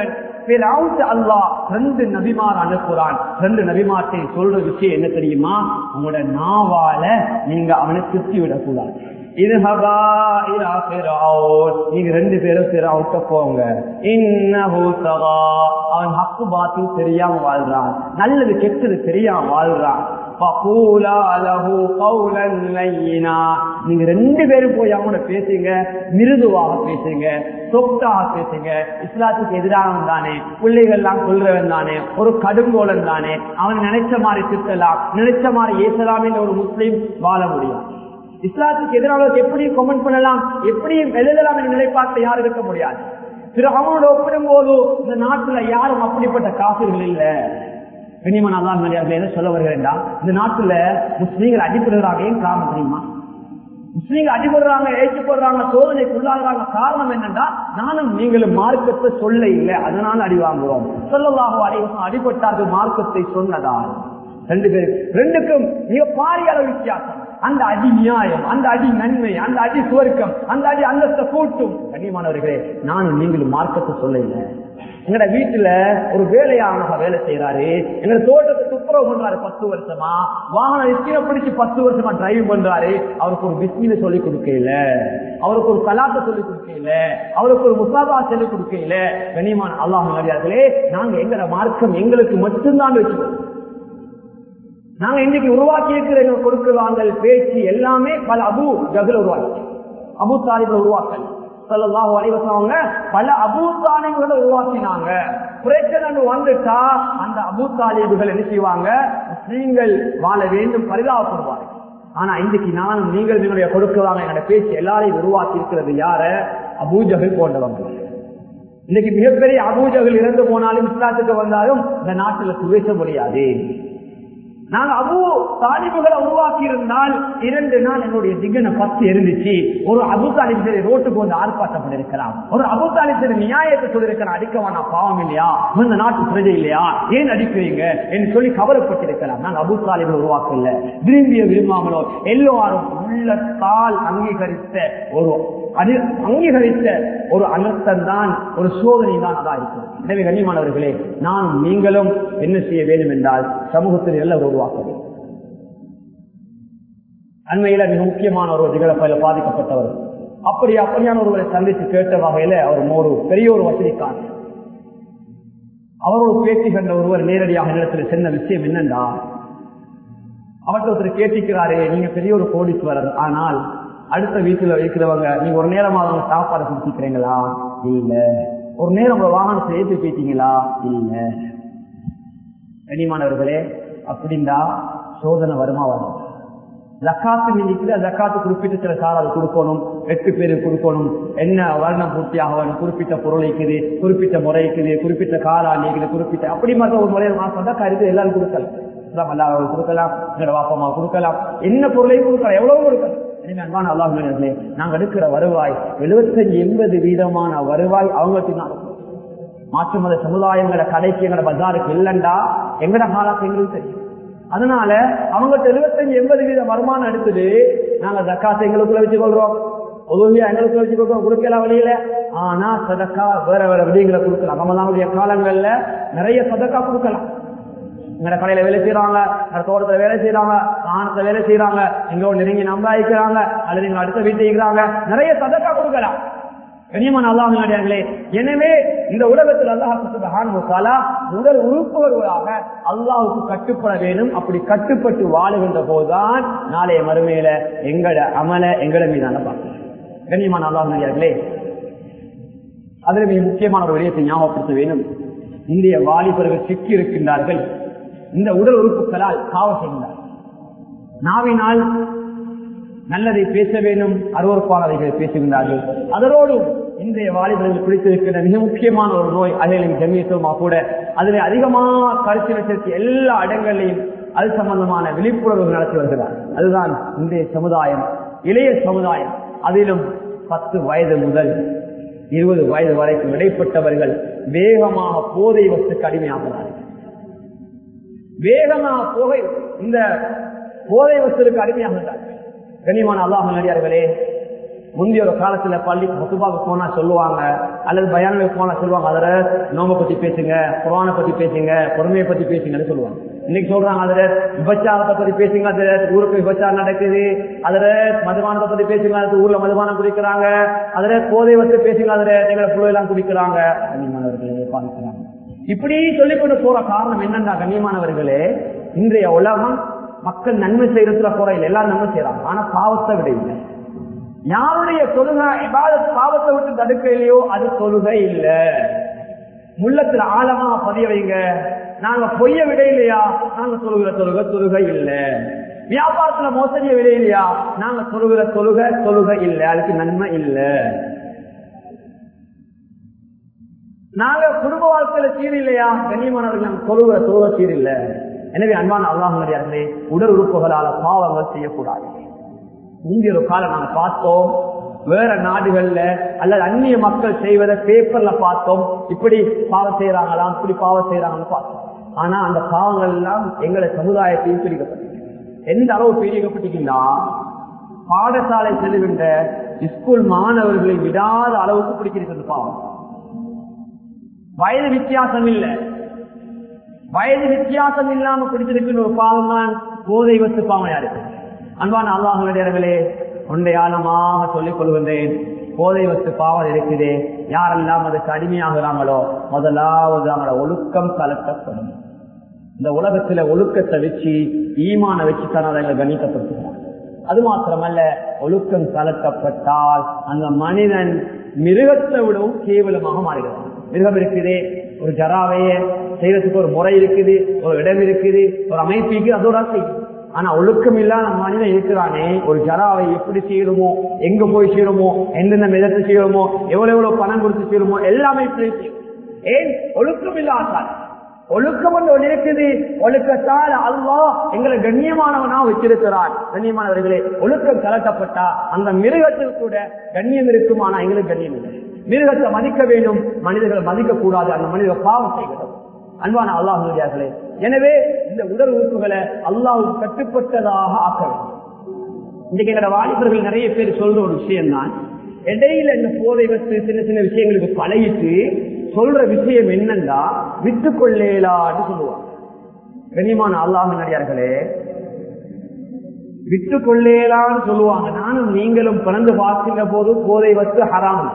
அல்லாஹ் ரெண்டு நபிமார் அனுப்புறான் ரெண்டு நபிமார்த்தை சொல்ற விஷயம் என்ன தெரியுமா உங்களோட நாவால நீங்க அவனை திருத்தி விடக்கூடாது இதுஹபா இலா ஃபிரௌன். நீங்க ரெண்டு பேரும் ஃபிரௌன்ட்ட போங்க இன்னஹு தகா அவன் ஹக்கு பாத்தில் தெரியாம வாழ்றான் நல்லது கெட்டது தெரியாம வாழ்றான் ஃபகூலா லஹு கௌலன் லையினா. நீங்க ரெண்டு பேரும் போய் அவனோட பேசுங்க மிருதுவாக பேசுங்க சொத்தாக பேசுங்க இஸ்லாத்துக்கு எதிரானவன் தானே பிள்ளைகள் எல்லாம் சொல்றவன் தானே ஒரு கடுங்கோலன் தானே அவன் நினைச்ச மாதிரி திட்டலாம் நினைச்ச மாதிரி ஏசலாம் என்ற ஒரு முஸ்லீம் வாழ முடியும் இஸ்லாத்துக்கு எதிராக எப்படி கமெண்ட் பண்ணலாம் எப்படி எழுதலாம் என்ற நிலைப்பாட்டை யாரும் இருக்க முடியாது திரு அவனோட ஒப்பிடும் போது இந்த நாட்டுல யாரும் அப்படிப்பட்ட காசுகள் இல்ல கனிமன் அதான் மரியாதை என்ன சொல்ல வருகிறேன்டா இந்த நாட்டுல முஸ்லீம்கள் அடிப்படுகிறாங்க ஏன் காரணம் தெரியுமா முஸ்லீம்கள் அடிபடுறாங்க ஏற்றி போடுறாங்க சோதனைக்கு உள்ளாகிறாங்க காரணம் என்னன்னா நானும் நீங்களும் மார்க்கத்தை சொல்ல இல்லை அதனால அடி வாங்குறோம் சொல்லலாக அடிவசம் அடிபட்டார்கள் மார்க்கத்தை சொன்னதால் ரெண்டு பேரும் ரெண்டுக்கும் மிக பாரிய அளவு வித்தியாசம் அந்த அடி நியாயம் அந்த அடி நன்மை அந்த அடி சுவர்க்கம் அந்த அடி அந்தஸ்த கூட்டும் கண்ணியமானவர்களே நானும் நீங்களும் மார்க்கத்தை சொல்ல இல்லை எங்கட வீட்டுல ஒரு வேலையானக வேலை செய்யறாரு எங்க தோட்டத்தை துப்புரவு பண்றாரு பத்து வருஷமா வாகனம் எத்தனை பிடிச்சு பத்து வருஷமா டிரைவ் பண்றாரு அவருக்கு ஒரு பிஸ்மில சொல்லி கொடுக்கல அவருக்கு ஒரு கலாத்தை சொல்லி கொடுக்கல அவருக்கு ஒரு முசாபா சொல்லி கொடுக்கல கனிமான் அல்லாஹ் மரியாதைகளே நாங்க எங்கட மார்க்கம் எங்களுக்கு மட்டும்தான் வச்சுக்கோம் நாங்க இன்னைக்கு உருவாக்கி இருக்கிற எங்க கொடுக்க வாங்கல் பேச்சு எல்லாமே பல அபு ஜகுல உருவாக்கி அபு தாலிப உருவாக்கல் சொல்லலாம் வலிவசவங்க பல அபு தாலிபுகளை உருவாக்கினாங்க பிரச்சனை வந்துட்டா அந்த அபு தாலிபுகள் என்ன செய்வாங்க நீங்கள் வாழ வேண்டும் பரிதாபப்படுவார்கள் ஆனா இன்றைக்கு நானும் நீங்கள் நீங்களுடைய கொடுக்குறாங்க என்னோட பேச்சு எல்லாரையும் உருவாக்கி இருக்கிறது யார அபூஜகள் போன்றவங்க இன்னைக்கு மிகப்பெரிய அபூஜகள் இறந்து போனாலும் இஸ்லாத்துக்கு வந்தாலும் இந்த நாட்டுல சுவேச முடியாது நாங்க அபு தாலிபுகளை உருவாக்கி இருந்தால் இரண்டு நாள் என்னுடைய திகன பத்து இருந்துச்சு ஒரு அபு தாலிப் சரி ரோட்டுக்கு வந்து ஆர்ப்பாட்டம் பண்ணிருக்கலாம் ஒரு அபு தாலிப் சரி நியாயத்தை சொல்லிருக்கலாம் அடிக்கவானா பாவம் இல்லையா இந்த நாட்டு பிரஜை இல்லையா ஏன் அடிக்கிறீங்க என்று சொல்லி கவலைப்பட்டிருக்கலாம் நாங்க அபு தாலிபை உருவாக்கல விரும்பிய விரும்பாமலோ எல்லோரும் உள்ளத்தால் அங்கீகரித்த ஒரு அது அங்கீகரித்த ஒரு அனர்த்தம் தான் ஒரு சோதனை தான் அதான் இருக்கும் எனவே கண்ணியமானவர்களே நான் நீங்களும் என்ன செய்ய வேண்டும் என்றால் சமூகத்தில் எல்லாம் உருவாக்க வேண்டும் அண்மையில மிக முக்கியமான ஒரு திகழப்பையில பாதிக்கப்பட்டவர் அப்படி அப்படியான ஒருவரை சந்தித்து கேட்ட வகையில அவர் ஒரு பெரிய ஒரு வசதிக்கான அவரோட பேட்டி கண்ட ஒருவர் நேரடியாக நிலத்தில் சென்ற விஷயம் என்னண்டா அவர்கிட்ட ஒருத்தர் கேட்டிருக்கிறாரு நீங்க பெரிய ஒரு கோடீஸ்வரர் ஆனால் அடுத்த வீட்டுல இருக்கிறவங்க நீங்க ஒரு நேரமாக சாப்பாடு குடிச்சிக்கிறீங்களா இல்ல ஒரு நேரம் உங்க வாகனத்தை ஏற்றி போயிட்டீங்களா இல்ல கனிமானவர்களே அப்படின்னா சோதனை வருமா வரும் ஜக்காத்து நீக்கிற ஜக்காத்து குறிப்பிட்ட சில சார் அது கொடுக்கணும் எட்டு பேருக்கு கொடுக்கணும் என்ன வருணம் பூர்த்தியாக வேணும் குறிப்பிட்ட பொருள் இருக்குது குறிப்பிட்ட முறை இருக்குது குறிப்பிட்ட காலம் இருக்குது குறிப்பிட்ட அப்படி மாதிரி ஒரு முறையில் மாசம் தான் கருத்து எல்லாரும் கொடுக்கலாம் அல்லாஹ் கொடுக்கலாம் எங்களோட வாப்பமா கொடுக்கலாம் என்ன பொருளையும் கொடுக்கலாம் எவ்வளவு கொடுக்கலாம் அன்பான அல்லாஹே நாங்க எடுக்கிற வருவாய் எழுபத்தஞ்சு எண்பது வீதமான வருவாய் அவங்களுக்கு தான் மாற்று மத சமுதாயங்கள கடைக்கு எங்கட பஜாருக்கு இல்லண்டா எங்கட காலத்து எங்களுக்கு தெரியும் அதனால அவங்கள்ட்ட எழுபத்தஞ்சு எண்பது வீத வருமானம் எடுத்துட்டு நாங்க ஜக்காத்தை எங்களுக்குள்ள வச்சு கொள்றோம் உதவியா எங்களுக்கு வச்சு கொடுக்கோம் கொடுக்கலாம் வழியில ஆனா சதக்கா வேற வேற விடயங்களை கொடுக்கலாம் ரமதானுடைய காலங்கள்ல நிறைய சதக்கா கொடுக்கலாம் எங்கட கடையில வேலை செய்யறாங்க தோட்டத்துல வேலை செய்யறாங்க தானத்துல வேலை செய்யறாங்க எங்க நெருங்கி நம்பாய்க்கிறாங்க அல்லது நீங்க அடுத்த வீட்டு இருக்கிறாங்க நிறைய சதக்கா கொடுக்கலாம் கனியமான அல்லாஹே எனவே இந்த உலகத்தில் அல்லாஹாலா உடல் உறுப்பு வருவதாக அல்லாஹுக்கு கட்டுப்பட வேண்டும் அப்படி கட்டுப்பட்டு வாழுகின்ற போதுதான் நாளைய மறுமையில எங்கட அமல எங்கட மீதான பார்க்கணும் கண்ணியமான அல்லாஹே அதில் மிக முக்கியமான ஒரு விடயத்தை ஞாபகப்படுத்த வேண்டும் இந்திய வாலிபர்கள் சிக்கி இருக்கின்றார்கள் இந்த உடல் உறுப்புகளால் காவ செய்கின்றார் நாவினால் நல்லதை பேச வேண்டும் அருவறுப்பானவைகளை பேசுகின்றார்கள் அதனோடு இன்றைய வாலிபர்கள் பிடித்திருக்கிற மிக முக்கியமான ஒரு நோய் அதிலும் ஜமியத்துவமா கூட அதில் அதிகமாக கருத்து வச்சிருக்க எல்லா இடங்களிலையும் அது சம்பந்தமான விழிப்புணர்வு நடத்தி வருகிறார் அதுதான் இன்றைய சமுதாயம் இளைய சமுதாயம் அதிலும் பத்து வயது முதல் இருபது வயது வரைக்கும் இடைப்பட்டவர்கள் வேகமாக போதை வஸ்துக்கு அடிமையாகிறார்கள் வேகமாக போகை இந்த போதை வஸ்துக்கு அடிமையாகிறார்கள் கனிமான அல்லாஹ் நடிகார்களே முந்தைய ஒரு காலத்துல பள்ளி பொதுவாக போனா சொல்லுவாங்க அல்லது பயானுக்கு போனா சொல்லுவாங்க அதுல நோம்ப பத்தி பேசுங்க குரானை பத்தி பேசுங்க பொறுமையை பத்தி பேசுங்கன்னு சொல்லுவாங்க இன்னைக்கு சொல்றாங்க அதுல விபச்சாரத்தை பத்தி பேசுங்க அதுல ஊருக்கு விபச்சாரம் நடக்குது அதுல மதுபானத்தை பத்தி பேசுங்க அது ஊர்ல மதுபானம் குடிக்கிறாங்க அதுல போதை வச்சு பேசுங்க அதுல எங்களை புள்ள எல்லாம் குடிக்கிறாங்க கண்ணியமானவர்களே பாதிக்கிறாங்க இப்படி சொல்லிக் கொண்டு போற காரணம் என்னன்னா கண்ணியமானவர்களே இன்றைய உலகம் மக்கள் நன்மை செய்யறதுல குறையில் எல்லாம் நன்மை செய்யறாங்க ஆனா பாவத்தை விட இல்லை யாருடைய தொழுகை இபாதத் பாவத்தை விட்டு தடுக்கலையோ அது தொழுகை இல்ல முள்ளத்துல ஆழமா பதிய வைங்க நாங்க பொய்ய விட இல்லையா நாங்க தொழுகிற தொழுகை தொழுகை இல்ல வியாபாரத்துல மோசடிய விட இல்லையா நாங்க தொழுகிற தொழுகை தொழுகை இல்ல அதுக்கு நன்மை இல்ல நாங்க குடும்ப வாழ்க்கையில சீர் இல்லையா கண்ணியமானவர்கள் நாங்க தொழுகிற தொழுகை சீர் இல்ல எனவே அன்பான அல்லாஹர்களே உடல் உறுப்புகளால பாவங்கள் செய்யக்கூடாது முந்தைய ஒரு காலம் நாங்க பார்த்தோம் வேற நாடுகள்ல அல்லது அந்நிய மக்கள் செய்வதை பேப்பர்ல பார்த்தோம் இப்படி பாவம் செய்யறாங்களாம் இப்படி பாவம் செய்யறாங்கன்னு பார்த்தோம் ஆனா அந்த பாவங்கள் எல்லாம் எங்களை சமுதாயத்தையும் பிரிக்கப்பட்டிருக்கு எந்த அளவு பிரிக்கப்பட்டிருக்கீங்கன்னா பாடசாலை செல்லுகின்ற ஸ்கூல் மாணவர்களை விடாத அளவுக்கு பிடிக்கிறது பாவம் வயது வித்தியாசம் இல்லை வயது வித்தியாசம் இல்லாம பிடிச்சிருக்கிற ஒரு பாவம் தான் போதை வத்து பாவம் யாருக்கு அன்பான அல்லாஹர்களே ஒன்றையாளமாக சொல்லிக் கொள்கின்றேன் போதை வத்து பாவம் இருக்குது யாரெல்லாம் அதுக்கு அடிமையாகிறாங்களோ முதலாவது அவங்களோட ஒழுக்கம் கலக்கப்படும் இந்த உலகத்துல ஒழுக்கத்தை வச்சு ஈமான வச்சு தான் அதை கணிக்கப்படுத்துகிறாங்க அது மாத்திரமல்ல ஒழுக்கம் கலக்கப்பட்டால் அந்த மனிதன் மிருகத்தை விடவும் கேவலமாக மாறுகிறான் மிருகம் இருக்குது ஒரு ஜராவைய செய்யறதுக்கு ஒரு முறை இருக்குது ஒரு இடம் இருக்குது ஒரு அமைப்பு அதோட செய்யும் ஆனா ஒழுக்கம் இல்லாத மனிதன் இருக்கிறானே ஒரு ஜராவை எப்படி செய்யணுமோ எங்க போய் செய்யணுமோ எந்தெந்த மிதத்தை செய்யணுமோ எவ்வளவு எவ்வளவு பணம் கொடுத்து செய்யணுமோ எல்லாமே இப்படி செய்யும் ஏன் ஒழுக்கம் இல்லாதால் ஒழுக்கம் ஒன்று இருக்குது ஒழுக்கத்தால் அல்லா எங்களை கண்ணியமானவனா வச்சிருக்கிறார் கண்ணியமானவர்களே ஒழுக்கம் கலட்டப்பட்டா அந்த மிருகத்தில் கூட கண்ணியம் இருக்குமானா எங்களுக்கு கண்ணியம் இல்லை மிருகத்தை மதிக்க வேண்டும் மனிதர்களை மதிக்க கூடாது அந்த மனிதர்கள் பாவம் செய்கிறோம் அன்பான அல்லாஹர்களே எனவே இந்த உடல் உறுப்புகளை அல்லாவுக்கு கட்டுப்பட்டதாக ஆக்க வேண்டும் இன்னைக்கு எங்களோட வாலிபர்கள் நிறைய பேர் சொல்ற ஒரு விஷயம் தான் இடையில இந்த போதை வச்சு சின்ன சின்ன விஷயங்களுக்கு பழகிட்டு சொல்ற விஷயம் என்னன்னா விட்டு கொள்ளேலான்னு சொல்லுவாங்க கண்ணியமான அல்லாஹ் நடிகார்களே விட்டு கொள்ளேலான்னு சொல்லுவாங்க நானும் நீங்களும் பிறந்து பார்க்கின்ற போது போதை வச்சு ஹராம்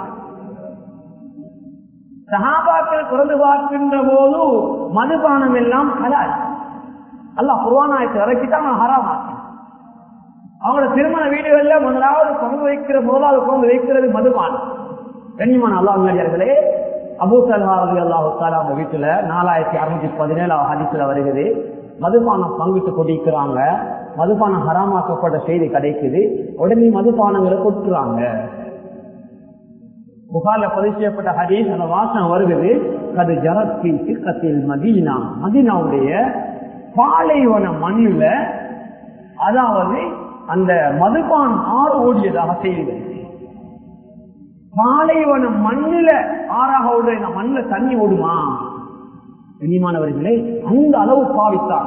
சகாபாக்கள் பிறந்து பார்க்கின்ற போது மதுபானம் எல்லாம் ஹலால் அல்ல குர்வானாயத்தை இறக்கிட்டான் ஹராம் அவங்களோட திருமண வீடுகள்ல முதலாவது பங்கு வைக்கிற முதலாவது பங்கு வைக்கிறது மதுபானம் கண்ணியமான அல்லாஹர்களே அபூ சல்ஹாரதி அல்லாஹு அவங்க வீட்டுல நாலாயிரத்தி அறுநூத்தி பதினேழாவது ஹதித்துல வருகிறது மதுபானம் பங்கிட்டு கொடிக்கிறாங்க மதுபானம் ஹராமாக்கப்பட்ட செய்தி கிடைக்குது உடனே மதுபானங்களை கொட்டுறாங்க புகார்ல பதிவு செய்யப்பட்ட ஹதீஸ் அந்த வாசம் வருகிறது அது ஜரத்தின் திக்கத்தில் மதீனா மதீனாவுடைய பாலைவன மண்ணுல அதாவது அந்த மதுபான் ஆறு ஓடியதாக செய்தி பாலைவன மண்ணில ஆறாக ஓடுற இந்த மண்ணில தண்ணி ஓடுமா கண்ணியமானவர்களே அந்த அளவு பாவித்தான்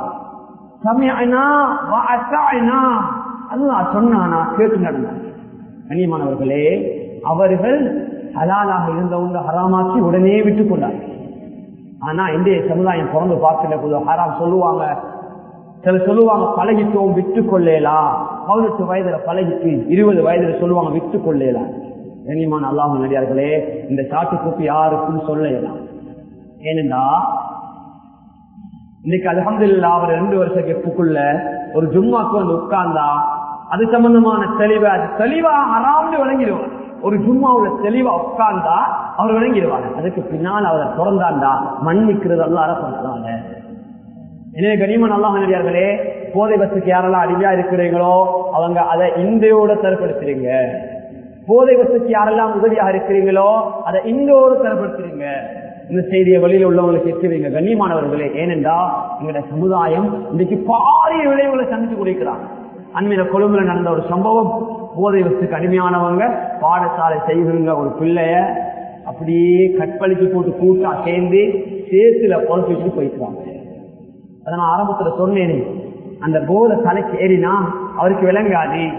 அதுதான் சொன்னானா கேட்டு நடந்தார் கண்ணியமானவர்களே அவர்கள் ஹலாலாக இருந்தவங்க ஹராமாக்கி உடனே விட்டுக் கொண்டார் ஆனா இந்திய சமுதாயம் பிறந்து பார்க்கிற போது ஹராம் சொல்லுவாங்க சில சொல்லுவாங்க பழகிட்டோம் விட்டு கொள்ளலாம் பதினெட்டு வயதுல பழகிட்டு இருபது வயதுல சொல்லுவாங்க விட்டு கொள்ளலாம் கண்ணியமான அல்லாஹ் நடிகார்களே இந்த சாட்டு கூப்பி யாருக்கும் சொல்லலாம் ஏனென்றா இன்னைக்கு அலமதுல்லா அவர் ரெண்டு வருஷ கெப்புக்குள்ள ஒரு ஜும்மாக்கு வந்து உட்கார்ந்தா அது சம்பந்தமான தெளிவை அது தெளிவா அறாமல் விளங்கிடுவார் ஒரு ஜும்மாவுல தெளிவா உட்கார்ந்தா அவர் விளங்கிடுவாங்க அதுக்கு பின்னால் அவரை திறந்தாண்டா மன்னிக்கிறது எல்லாம் அரசாங்க எனவே கனிமன் அல்லாஹ் நடிகார்களே போதை வசதிக்கு யாரெல்லாம் அடிமையா இருக்கிறீங்களோ அவங்க அதை இந்தியோட தரப்படுத்துறீங்க போதை வசதிக்கு யாரெல்லாம் உதவியாக இருக்கிறீங்களோ அதை இந்தோடு தரப்படுத்துறீங்க இந்த செய்தியை வெளியில உள்ளவங்களுக்கு எட்டுவீங்க கண்ணியமானவர்களே ஏனென்றா எங்களுடைய சமுதாயம் இன்னைக்கு பாரிய விளைவுகளை சந்தித்து கொடுக்கிறாங்க அண்மையில கொழும்புல நடந்த ஒரு சம்பவம் போதை வசதிக்கு அடிமையானவங்க பாடசாலை செய்கிற ஒரு பிள்ளைய அப்படியே கற்பழிச்சு போட்டு கூட்டா சேர்ந்து சேத்துல பொறுத்து வச்சுட்டு போயிட்டுவாங்க அதை நான் ஆரம்பத்துல சொன்னேனே அந்த போதை தலைக்கு ஏறினா அவருக்கு விளங்காது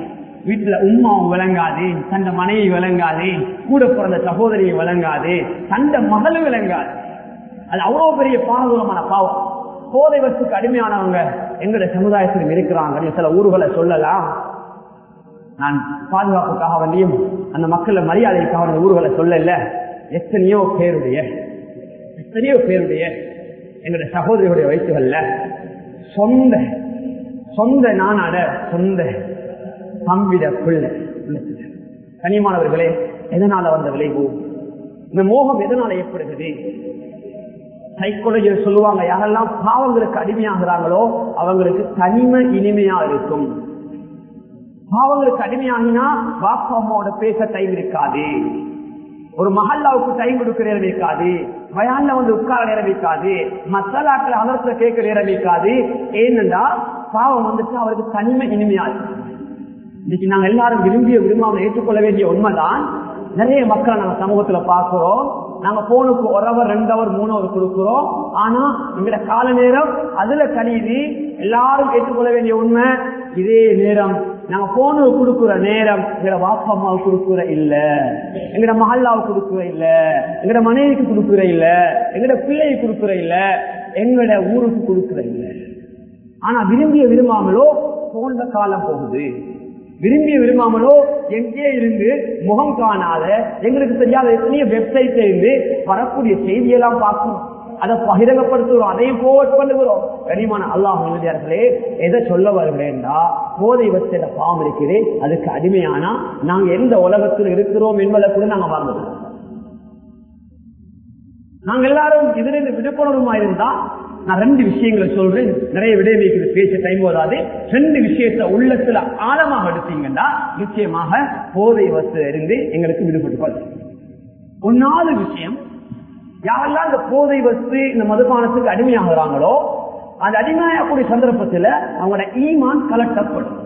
வீட்டுல உம்மாவும் விளங்காது தந்த மனைவி விளங்காது கூட பிறந்த சகோதரியை விளங்காது தந்த மகளும் விளங்காது அது அவ்வளவு பெரிய பாரதூரமான பாவம் போதை வசுக்கு அடிமையானவங்க எங்களுடைய சமுதாயத்திலும் இருக்கிறாங்க சில ஊர்களை சொல்லலாம் நான் பாதுகாப்புக்காக வேண்டியும் அந்த மக்கள் மரியாதைக்காக அந்த ஊர்களை சொல்லல எத்தனையோ பேருடைய எத்தனையோ பேருடைய எங்களுடைய சகோதரியுடைய வயிற்றுகள்ல சொந்த சொந்த நானாட சொந்த தம்பிட பிள்ளை கனிமானவர்களே எதனால வந்த விளைவு இந்த மோகம் எதனால ஏற்படுகிறது சைக்கோலஜி சொல்லுவாங்க யாரெல்லாம் பாவங்களுக்கு அடிமையாகிறாங்களோ அவங்களுக்கு தனிமை இனிமையா இருக்கும் பாவங்களுக்கு அடிமையாகினா பாப்பா அம்மாவோட பேச டைம் இருக்காது ஒரு மஹல்லாவுக்கு டைம் கொடுக்க நேரம் இருக்காது வயான்ல வந்து உட்கார நேரம் இருக்காது மசாலாக்களை அதரத்துல கேட்க நேரம் இருக்காது ஏனென்றா பாவம் வந்துட்டு அவருக்கு தனிமை இனிமையா இருக்கும் இன்னைக்கு நாங்க எல்லாரும் விரும்பிய விரும்பாம ஏற்றுக்கொள்ள வேண்டிய உண்மைதான் நிறைய மக்களை நாங்க சமூகத்துல பாக்குறோம் நாங்க போனுக்கு ஒரு அவர் ரெண்டு அவர் மூணு அவர் கொடுக்கிறோம் ஆனா எங்கட கால நேரம் அதுல கணிதி எல்லாரும் ஏற்றுக்கொள்ள வேண்டிய உண்மை இதே நேரம் நாங்க போனுக்கு கொடுக்கிற நேரம் எங்கட வாப்பா அம்மாவுக்கு கொடுக்கிற இல்ல எங்கட மஹல்லாவுக்கு கொடுக்கிற இல்ல எங்கட மனைவிக்கு கொடுக்கிற இல்ல எங்கட பிள்ளைக்கு கொடுக்கிற இல்ல எங்கட ஊருக்கு கொடுக்கிற இல்ல ஆனா விரும்பிய விரும்பாமலோ போன்ற காலம் போகுது விரும்பிய விரும்பாமலோ எங்கே இருந்து முகம் காணாத எங்களுக்கு தெரியாத எத்தனையோ வெப்சைட்ல இருந்து வரக்கூடிய செய்தியெல்லாம் பார்க்கணும் அதை பகிரங்கப்படுத்துகிறோம் அதையும் போட் பண்ணுகிறோம் கனிமான அல்லாஹ் எழுதியார்களே எதை சொல்ல வருகிறேன்டா போதை வச்சத பாவம் இருக்குது அதுக்கு அடிமையானா நாங்க எந்த உலகத்தில் இருக்கிறோம் என்பதை கூட நாங்க மறந்துடுறோம் நாங்க எல்லாரும் இதுல இருந்து விழிப்புணர்வுமா இருந்தா நான் ரெண்டு விஷயங்களை சொல்றேன் நிறைய விடைமைக்கு பேச டைம் வராது ரெண்டு விஷயத்த உள்ளத்துல ஆழமாக எடுத்தீங்கன்னா நிச்சயமாக போதை வசு இருந்து எங்களுக்கு விடுபட்டு ஒன்னாவது விஷயம் யாரெல்லாம் இந்த போதை வசு இந்த மதுபானத்துக்கு அடிமையாகிறாங்களோ அது அடிமையாகக்கூடிய சந்தர்ப்பத்தில் அவங்களோட ஈமான் கலட்டப்படும்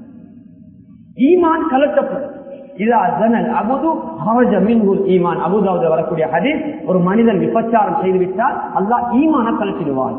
ஈமான் கலட்டப்படும் வரக்கூடிய ஹதீஸ் ஒரு மனிதன் விபச்சாரம் செய்துவிட்டால் அல்லாஹ் ஈமான கலத்திடுவான்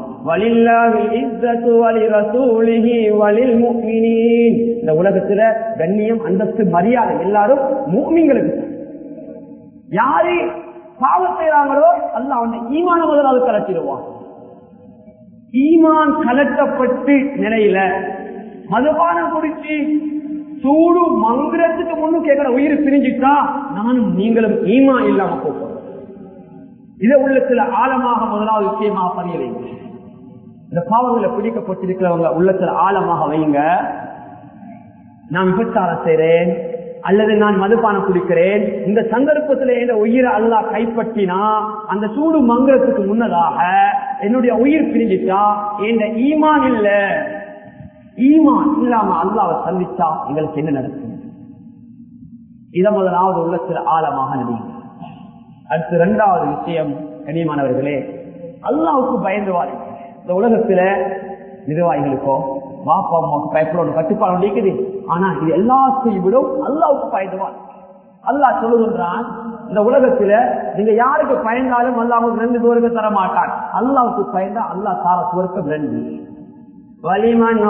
இந்த உலகத்துல கண்ணியம் அந்தஸ்து மரியாதை எல்லாரும் மூமிங்களுக்கு யாரு பாவம் செய்யறாங்களோ அல்லாஹ் அவன் ஈமான முதலாவது கலத்திடுவான் ஈமான் கலட்டப்பட்டு நிலையில மதுபானம் குடிச்சு சூடு மங்குறதுக்கு முன்னு கேட்கிற உயிர் பிரிஞ்சுட்டா நானும் நீங்களும் ஈமா இல்லாம போகிறோம் இதை உள்ளத்துல ஆழமாக முதலாவது விஷயமாக பதிய வைங்க இந்த பாவங்களை பிடிக்கப்பட்டிருக்கிறவங்க உள்ளத்துல ஆழமாக வைங்க நான் விபச்சாரம் செய்றேன் அல்லது நான் மதுபானம் குடிக்கிறேன் இந்த சந்தர்ப்பத்தில் என் உயிரை அல்லா கைப்பற்றினா அந்த சூடு மங்குறதுக்கு முன்னதாக என்னுடைய உயிர் பிரிஞ்சிட்டா என் ஈமான் இல்ல ஈமான் இல்லாம அல்லாவை சந்திச்சா எங்களுக்கு என்ன நடக்கும் இத முதலாவது உள்ளத்தில் ஆழமாக நடிங்க அடுத்து இரண்டாவது விஷயம் கனியமானவர்களே அல்லாவுக்கு பயந்து வாருங்க இந்த உலகத்துல நிர்வாகிகளுக்கோ பாப்பா அம்மாவுக்கு பயப்பட கட்டுப்பாடு இருக்குது ஆனா இது எல்லாத்தையும் விட அல்லாவுக்கு பயந்துவார் அல்லாஹ் சொல்லுகின்றான் இந்த உலகத்துல நீங்க யாருக்கு பயந்தாலும் அல்லாவுக்கு ரெண்டு சுவர்க்க தர மாட்டான் அல்லாவுக்கு பயந்தா அல்லாஹ் தார சுவர்க்கம் ரெண்டு வலிமன்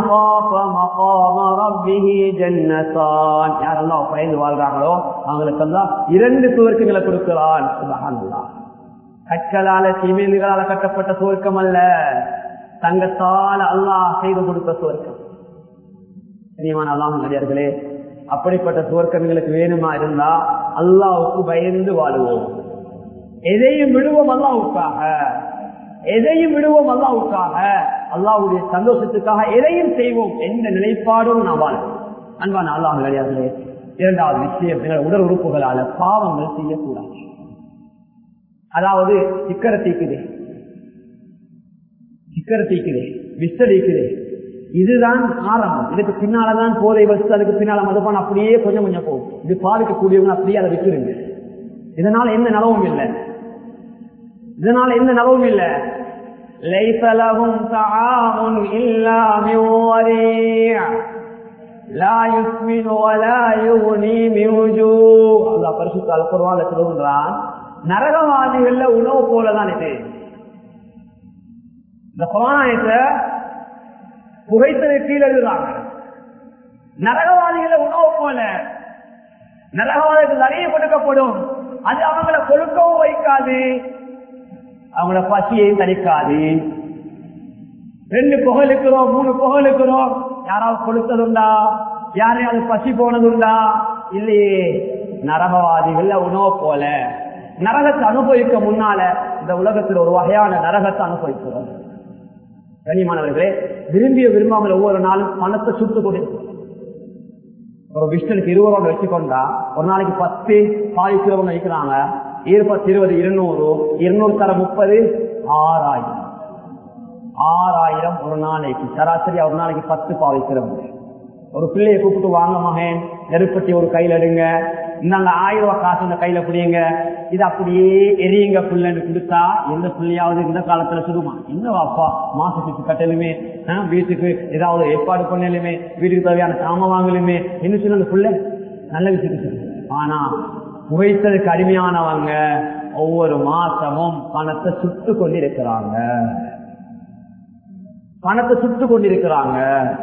யாரெல்லாம் பயந்து வாழ்றாங்களோ அவங்களுக்கு எல்லாம் இரண்டு சுவர்க்கங்களை கொடுக்கிறான் சுபஹானல்லாஹ் கற்களால சிமெண்ட்களால கட்டப்பட்ட சுவர்க்கம் அல்ல தங்கத்தால அல்லாஹ் செய்து கொடுத்த சுவர்க்கம் கனியமான அல்லாஹ் நடிகார்களே அப்படிப்பட்ட சுவர்க்கம் எங்களுக்கு வேணுமா இருந்தா அல்லாவுக்கு பயந்து வாழுவோம் எதையும் விடுவோம் அல்லாவுக்காக எதையும் விடுவோம் அல்லாவுக்காக அல்லாவுடைய சந்தோஷத்துக்காக எதையும் செய்வோம் எந்த நிலைப்பாடும் நான் வாழ்வோம் அன்பான அல்லாஹ் நடிகார்களே இரண்டாவது விஷயம் எங்கள் உடல் உறுப்புகளால பாவங்கள் செய்யக்கூடாது அதாவது சிக்கரை தீக்குது சிக்கரை தீக்குது விஸ்தடிக்குது இதுதான் ஆரம்பம் இதுக்கு பின்னாலதான் போதை வச்சு அதுக்கு பின்னால மதுபான் அப்படியே கொஞ்சம் கொஞ்சம் போகும் இது பாதிக்கக்கூடியவங்க அப்படியே அதை விட்டுருங்க இதனால எந்த நலவும் இல்லை இதனால எந்த நலவும் இல்லை ليس لهم طعام إلا من وريع لا يسمن ولا يغني من جوع الله பரிசுத்த அல் குர்ஆன்ல சொல்லுகிறான் நரகவாதிகள்ல உணவு போலதான் இது இந்த குரானத்தை புகைத்தலை கீழே எழுதுறாங்க நரகவாதிகள உணவு போல நரகவாதிகள் நிறைய கொடுக்கப்படும் அது அவங்கள கொழுக்கவும் வைக்காது அவங்கள பசியையும் தணிக்காது ரெண்டு புகழுக்கிறோம் மூணு புகழுக்கிறோம் யாராவது கொளுத்ததுண்டா யாரையாவது பசி போனதுண்டா இல்லையே நரகவாதிகள் உணவு போல நரகத்தை அனுபவிக்க முன்னால இந்த உலகத்தில் ஒரு வகையான நரகத்தை அனுபவிக்கிறோம் கனிமானவர்களே விரும்பிய விரும்பாமல் ஒவ்வொரு நாளும் பணத்தை சுட்டு கொண்டிருக்கிறோம் ஒரு பிஸ்டனுக்கு இருபது ரூபாய் வச்சுக்கொண்டா ஒரு நாளைக்கு பத்து பாதிக்கிறவங்க வைக்கிறாங்க இருபத்தி இருபது இருநூறு இருநூறு தர முப்பது ஆறாயிரம் ஆறாயிரம் ஒரு நாளைக்கு சராசரி ஒரு நாளைக்கு பத்து பாவிக்கிறவங்க ஒரு பிள்ளையை கூப்பிட்டு வாங்க மகன் நெருப்பட்டி ஒரு கையில எடுங்க இந்தாங்க ஆயிரம் ரூபாய் காசு இந்த கையில பிடிங்க இது அப்படியே எரியுங்க பிள்ளைன்னு கொடுத்தா எந்த பிள்ளையாவது இந்த காலத்துல சொல்லுமா என்ன அப்பா மாசத்துக்கு கட்டலுமே ஆஹ், வீட்டுக்கு ஏதாவது ஏற்பாடு பண்ணலுமே வீட்டுக்கு தேவையான சாமான் வாங்கலுமே என்ன சொல்ல அந்த பிள்ளை நல்ல விஷயத்துக்கு சொல்லு. ஆனா புகைத்ததுக்கு அடிமையானவங்க ஒவ்வொரு மாசமும் பணத்தை சுட்டு கொண்டிருக்கிறாங்க பணத்தை சுட்டு கொண்டிருக்கிறாங்க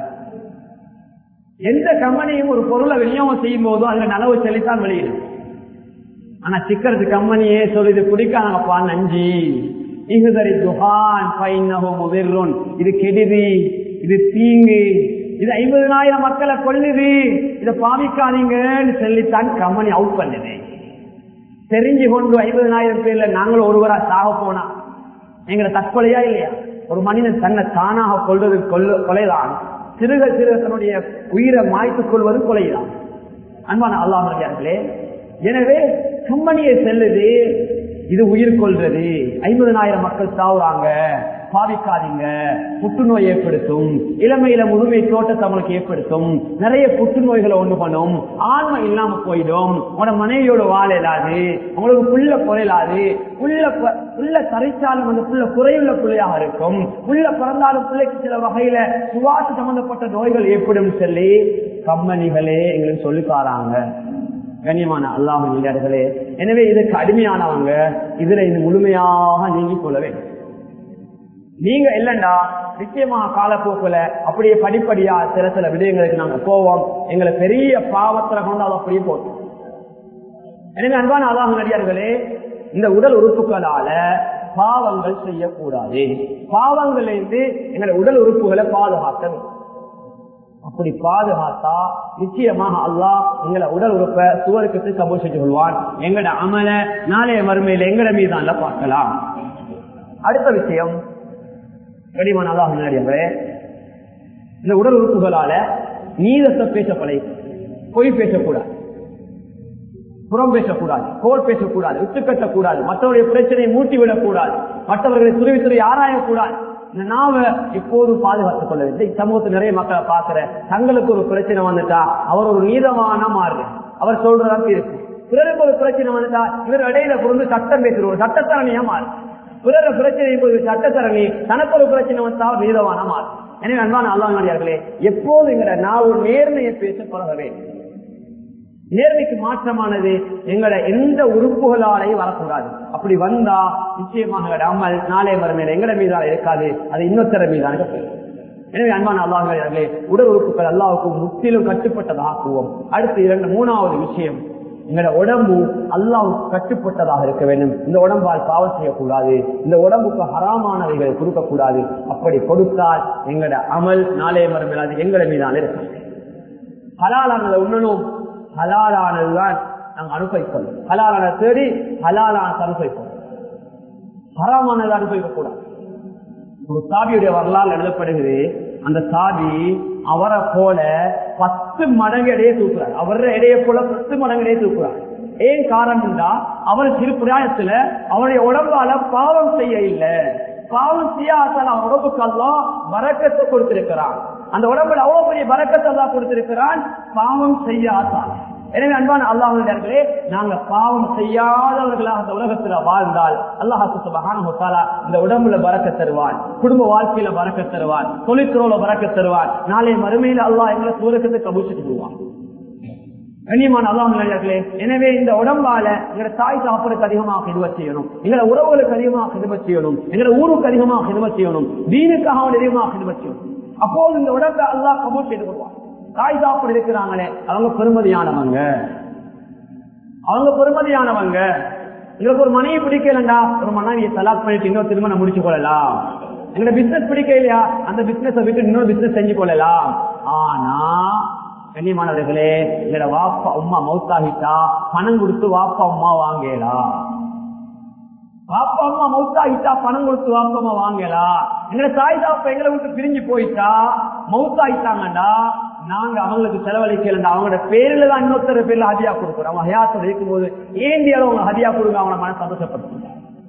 எந்த கம்பெனியும் ஒரு பொருளை விநியோகம் செய்யும் போதும் அதுல நனவு செலுத்தான் வெளியிடும் ஆனா சிக்கரத்து கம்பெனியே சொல்லுது குடிக்காதப்பா நஞ்சி இகுதரி துகான் பைனகும் முதிர்றோன் இது கெடுதி இது தீங்கு இது ஐம்பதனாயிரம் மக்களை கொல்லுது இதை பாவிக்காதீங்கன்னு சொல்லித்தான் கம்பெனி அவுட் பண்ணுது தெரிஞ்சு கொண்டு ஐம்பதனாயிரம் பேர்ல நாங்களும் ஒருவரா சாக போனா எங்களை தற்கொலையா இல்லையா ஒரு மனிதன் தன்னை தானாக கொள்வது கொல்ல கொலைதான் சிறுக சிறுக தன்னுடைய உயிரை மாய்த்துக் கொள்வது கொலைதான் அன்பான அல்லாமர்களே எனவே கம்பெனியை செல்லுது இது உயிர் கொள்றது ஐம்பதனாயிரம் மக்கள் சாவுறாங்க பாவிக்காதீங்க புற்றுநோய் ஏற்படுத்தும் இளமையில முதுமை தோட்டத்தை அவங்களுக்கு ஏற்படுத்தும் நிறைய புற்றுநோய்களை ஒண்ணு பண்ணும் ஆன்மை இல்லாம போயிடும் உங்களோட மனைவியோட வாழ இயலாது உங்களுக்கு புள்ள குறையலாது புள்ள ப- புள்ள தரைச்சாலும் அந்த புள்ள குறையுள்ள பிள்ளையாக இருக்கும் புள்ள பிறந்தாலும் பிள்ளைக்கு சில வகையில சுவாச சம்பந்தப்பட்ட நோய்கள் ஏற்படும் சொல்லி கம்பெனிகளே எங்களுக்கு சொல்லி தாராங்க கண்ணியமான அல்லாஹ் இல்லர்களே எனவே இதுக்கு அடிமையானவங்க இதுல இது முழுமையாக நீங்கிக் கொள்ள வேண்டும் நீங்க இல்லண்டா நிச்சயமாக காலப்போக்குல அப்படியே படிப்படியா சில சில விடயங்களுக்கு நாங்க போவோம் எங்களை பெரிய பாவத்துல கொண்டு அதை அப்படியே போட்டோம் எனவே அன்பான அல்லாஹ் நடிகார்களே இந்த உடல் உறுப்புகளால பாவங்கள் செய்யக்கூடாது பாவங்களிலிருந்து எங்களை உடல் உறுப்புகளை பாதுகாக்க வேண்டும். அப்படி பாதுகாத்தா நிச்சயமாக அல்லாஹ் எங்களை உடல் உறுப்ப சுவருக்கு கபூல் செஞ்சு கொள்வான் எங்கட அமல நாளைய மறுமையில எங்கட மீதான்ல பார்க்கலாம் அடுத்த விஷயம் கடிமான அல்லாஹ் முன்னாடியவரே இந்த உடல் உறுப்புகளால நீதத்தை பேச பழகி பொய் பேசக்கூடாது புறம் பேசக்கூடாது கோல் பேசக்கூடாது விட்டு கட்டக்கூடாது மற்றவருடைய பிரச்சனையை மூட்டி விடக்கூடாது மற்றவர்களை துருவி துருவி ஆராயக்கூடாது இந்த நாவ எப்போதும் பாதுகாத்துக் கொள்ள வேண்டும் சமூகத்தில் நிறைய மக்களை பார்க்கிற தங்களுக்கு ஒரு பிரச்சனை வந்துட்டா அவர் ஒரு நீதமான மாறு அவர் சொல்றதா இருக்கு பிறருக்கு ஒரு பிரச்சனை வந்துட்டா இவர் இடையில புரிந்து சட்டம் பேசுறோம் சட்டத்தரணியா மாறு பிறர் பிரச்சனை போது சட்டத்தரணி தனக்கு ஒரு பிரச்சனை வந்தா அவர் நீதமான மாறு எனவே அன்பான அல்லாஹர்களே எப்போது எங்கட நான் ஒரு நேர்மையை பேச பழக வேண்டும் நேர்மைக்கு மாற்றமானது எங்களோட எந்த உறுப்புகளாலையும் வரக்கூடாது அப்படி வந்தா நிச்சயமாக எங்களோட அமல் நாளை மறுமையில எங்கட மீதான இருக்காது அது இன்னொருத்தர மீதான இருக்கும். எனவே அன்பான அல்லாஹர்களே உடல் உறுப்புகள் அல்லாவுக்கு முற்றிலும் கட்டுப்பட்டதாக்குவோம் அடுத்து இரண்டு மூணாவது விஷயம் எங்களோட உடம்பு அல்லாவுக்கு கட்டுப்பட்டதாக இருக்க வேண்டும் இந்த உடம்பால் பாவம் செய்யக்கூடாது இந்த உடம்புக்கு ஹராமானவைகளை கொடுக்கக்கூடாது அப்படி கொடுத்தால் எங்களோட அமல் நாளைய மறுமையில் அது எங்கள மீதான இருக்கும் ஹலாலானதை உண்ணணும் ஹலாலானதுதான் நாங்கள் அனுபவிக்கணும் ஹலாலான தேடி ஹலாலான அனுபவிப்போம் ஹராமானதை அனுபவிக்க கூடாது ஒரு சாபியுடைய வரலாறு எழுதப்படுகிறது அந்த சாபி அவரை போல பத்து மடங்கு இடையே தூக்குறார் அவர இடையே போல பத்து மடங்கு இடையே தூக்குறார் ஏன் காரணம்னா அவர் சிறு பிராயத்துல அவருடைய உடம்பால பாவம் செய்ய இல்லை பாவம் செய்யாதால் அவன் உடம்புக்கு எல்லாம் வரக்கத்தை கொடுத்திருக்கிறான் அந்த உடம்புல அவ்வளவு பெரிய வரக்கத்தை எல்லாம் கொடுத்திருக்கிறான் பாவம் செய்யாதான் எனவே அன்பான அல்லாஹர்களே நாங்க பாவம் செய்யாதவர்களாக இந்த உலகத்துல வாழ்ந்தால் அல்லாஹாக்கு சுபகான இந்த உடம்புல பறக்க தருவான் குடும்ப வாழ்க்கையில பறக்க தருவான் தொழிற்துறையில பறக்க தருவான் நாளை மறுமையில அல்லாஹ் எங்களை சூரக்கத்தை கபூச்சிட்டு போவான் கண்ணியமான அல்லாஹர்களே எனவே இந்த உடம்பால எங்களை தாய் சாப்பிடுறதுக்கு அதிகமாக ஹிதுவ செய்யணும் எங்களை உறவுகளுக்கு அதிகமாக ஹிதுவ செய்யணும் எங்களை ஊருக்கு அதிகமாக ஹிதுவ செய்யணும் தீனுக்காக அதிகமாக ஹிதுவ செய்யணும் அப்போது இந்த உடம்பை அல்லாஹ் கபூல் செய்து கொள்வான் தாய் சாப்பிட இருக்கிறாங்களே அவங்க பெருமதியானவங்க அவங்க பெருமதியானவங்க எங்களுக்கு ஒரு மனைவி பிடிக்கலண்டா ஒரு மனைவியை தலாக் பண்ணிட்டு இன்னொரு திருமணம் முடிச்சு கொள்ளலாம் எங்களோட பிசினஸ் பிடிக்கலையா அந்த பிசினஸ் விட்டு இன்னொரு பிசினஸ் செஞ்சு கொள்ளலாம் ஆனா கண்ணியமானவர்களே எங்களோட வாப்பா உமா மௌத்தாகிட்டா பணம் கொடுத்து வாப்பா உமா வாங்கலாம் வாப்பா அம்மா மௌத்தாகிட்டா பணம் கொடுத்து வாப்பா அம்மா வாங்கலாம் எங்களை தாய் தாப்பா எங்களை விட்டு பிரிஞ்சு போயிட்டா மௌத்தாயிட்டாங்கடா நாங்க அவங்களுக்கு செலவழிக்கல அவங்களோட பேர்ல தான் இன்னொருத்தர் பேர்ல ஹதியா கொடுக்குறோம் அவங்க ஹயாத்தில் இருக்கும் போது ஏந்தியாலும் அவங்க ஹதியா கொடுங்க அவங்கள மன சந்தோஷப்படுத்துங்க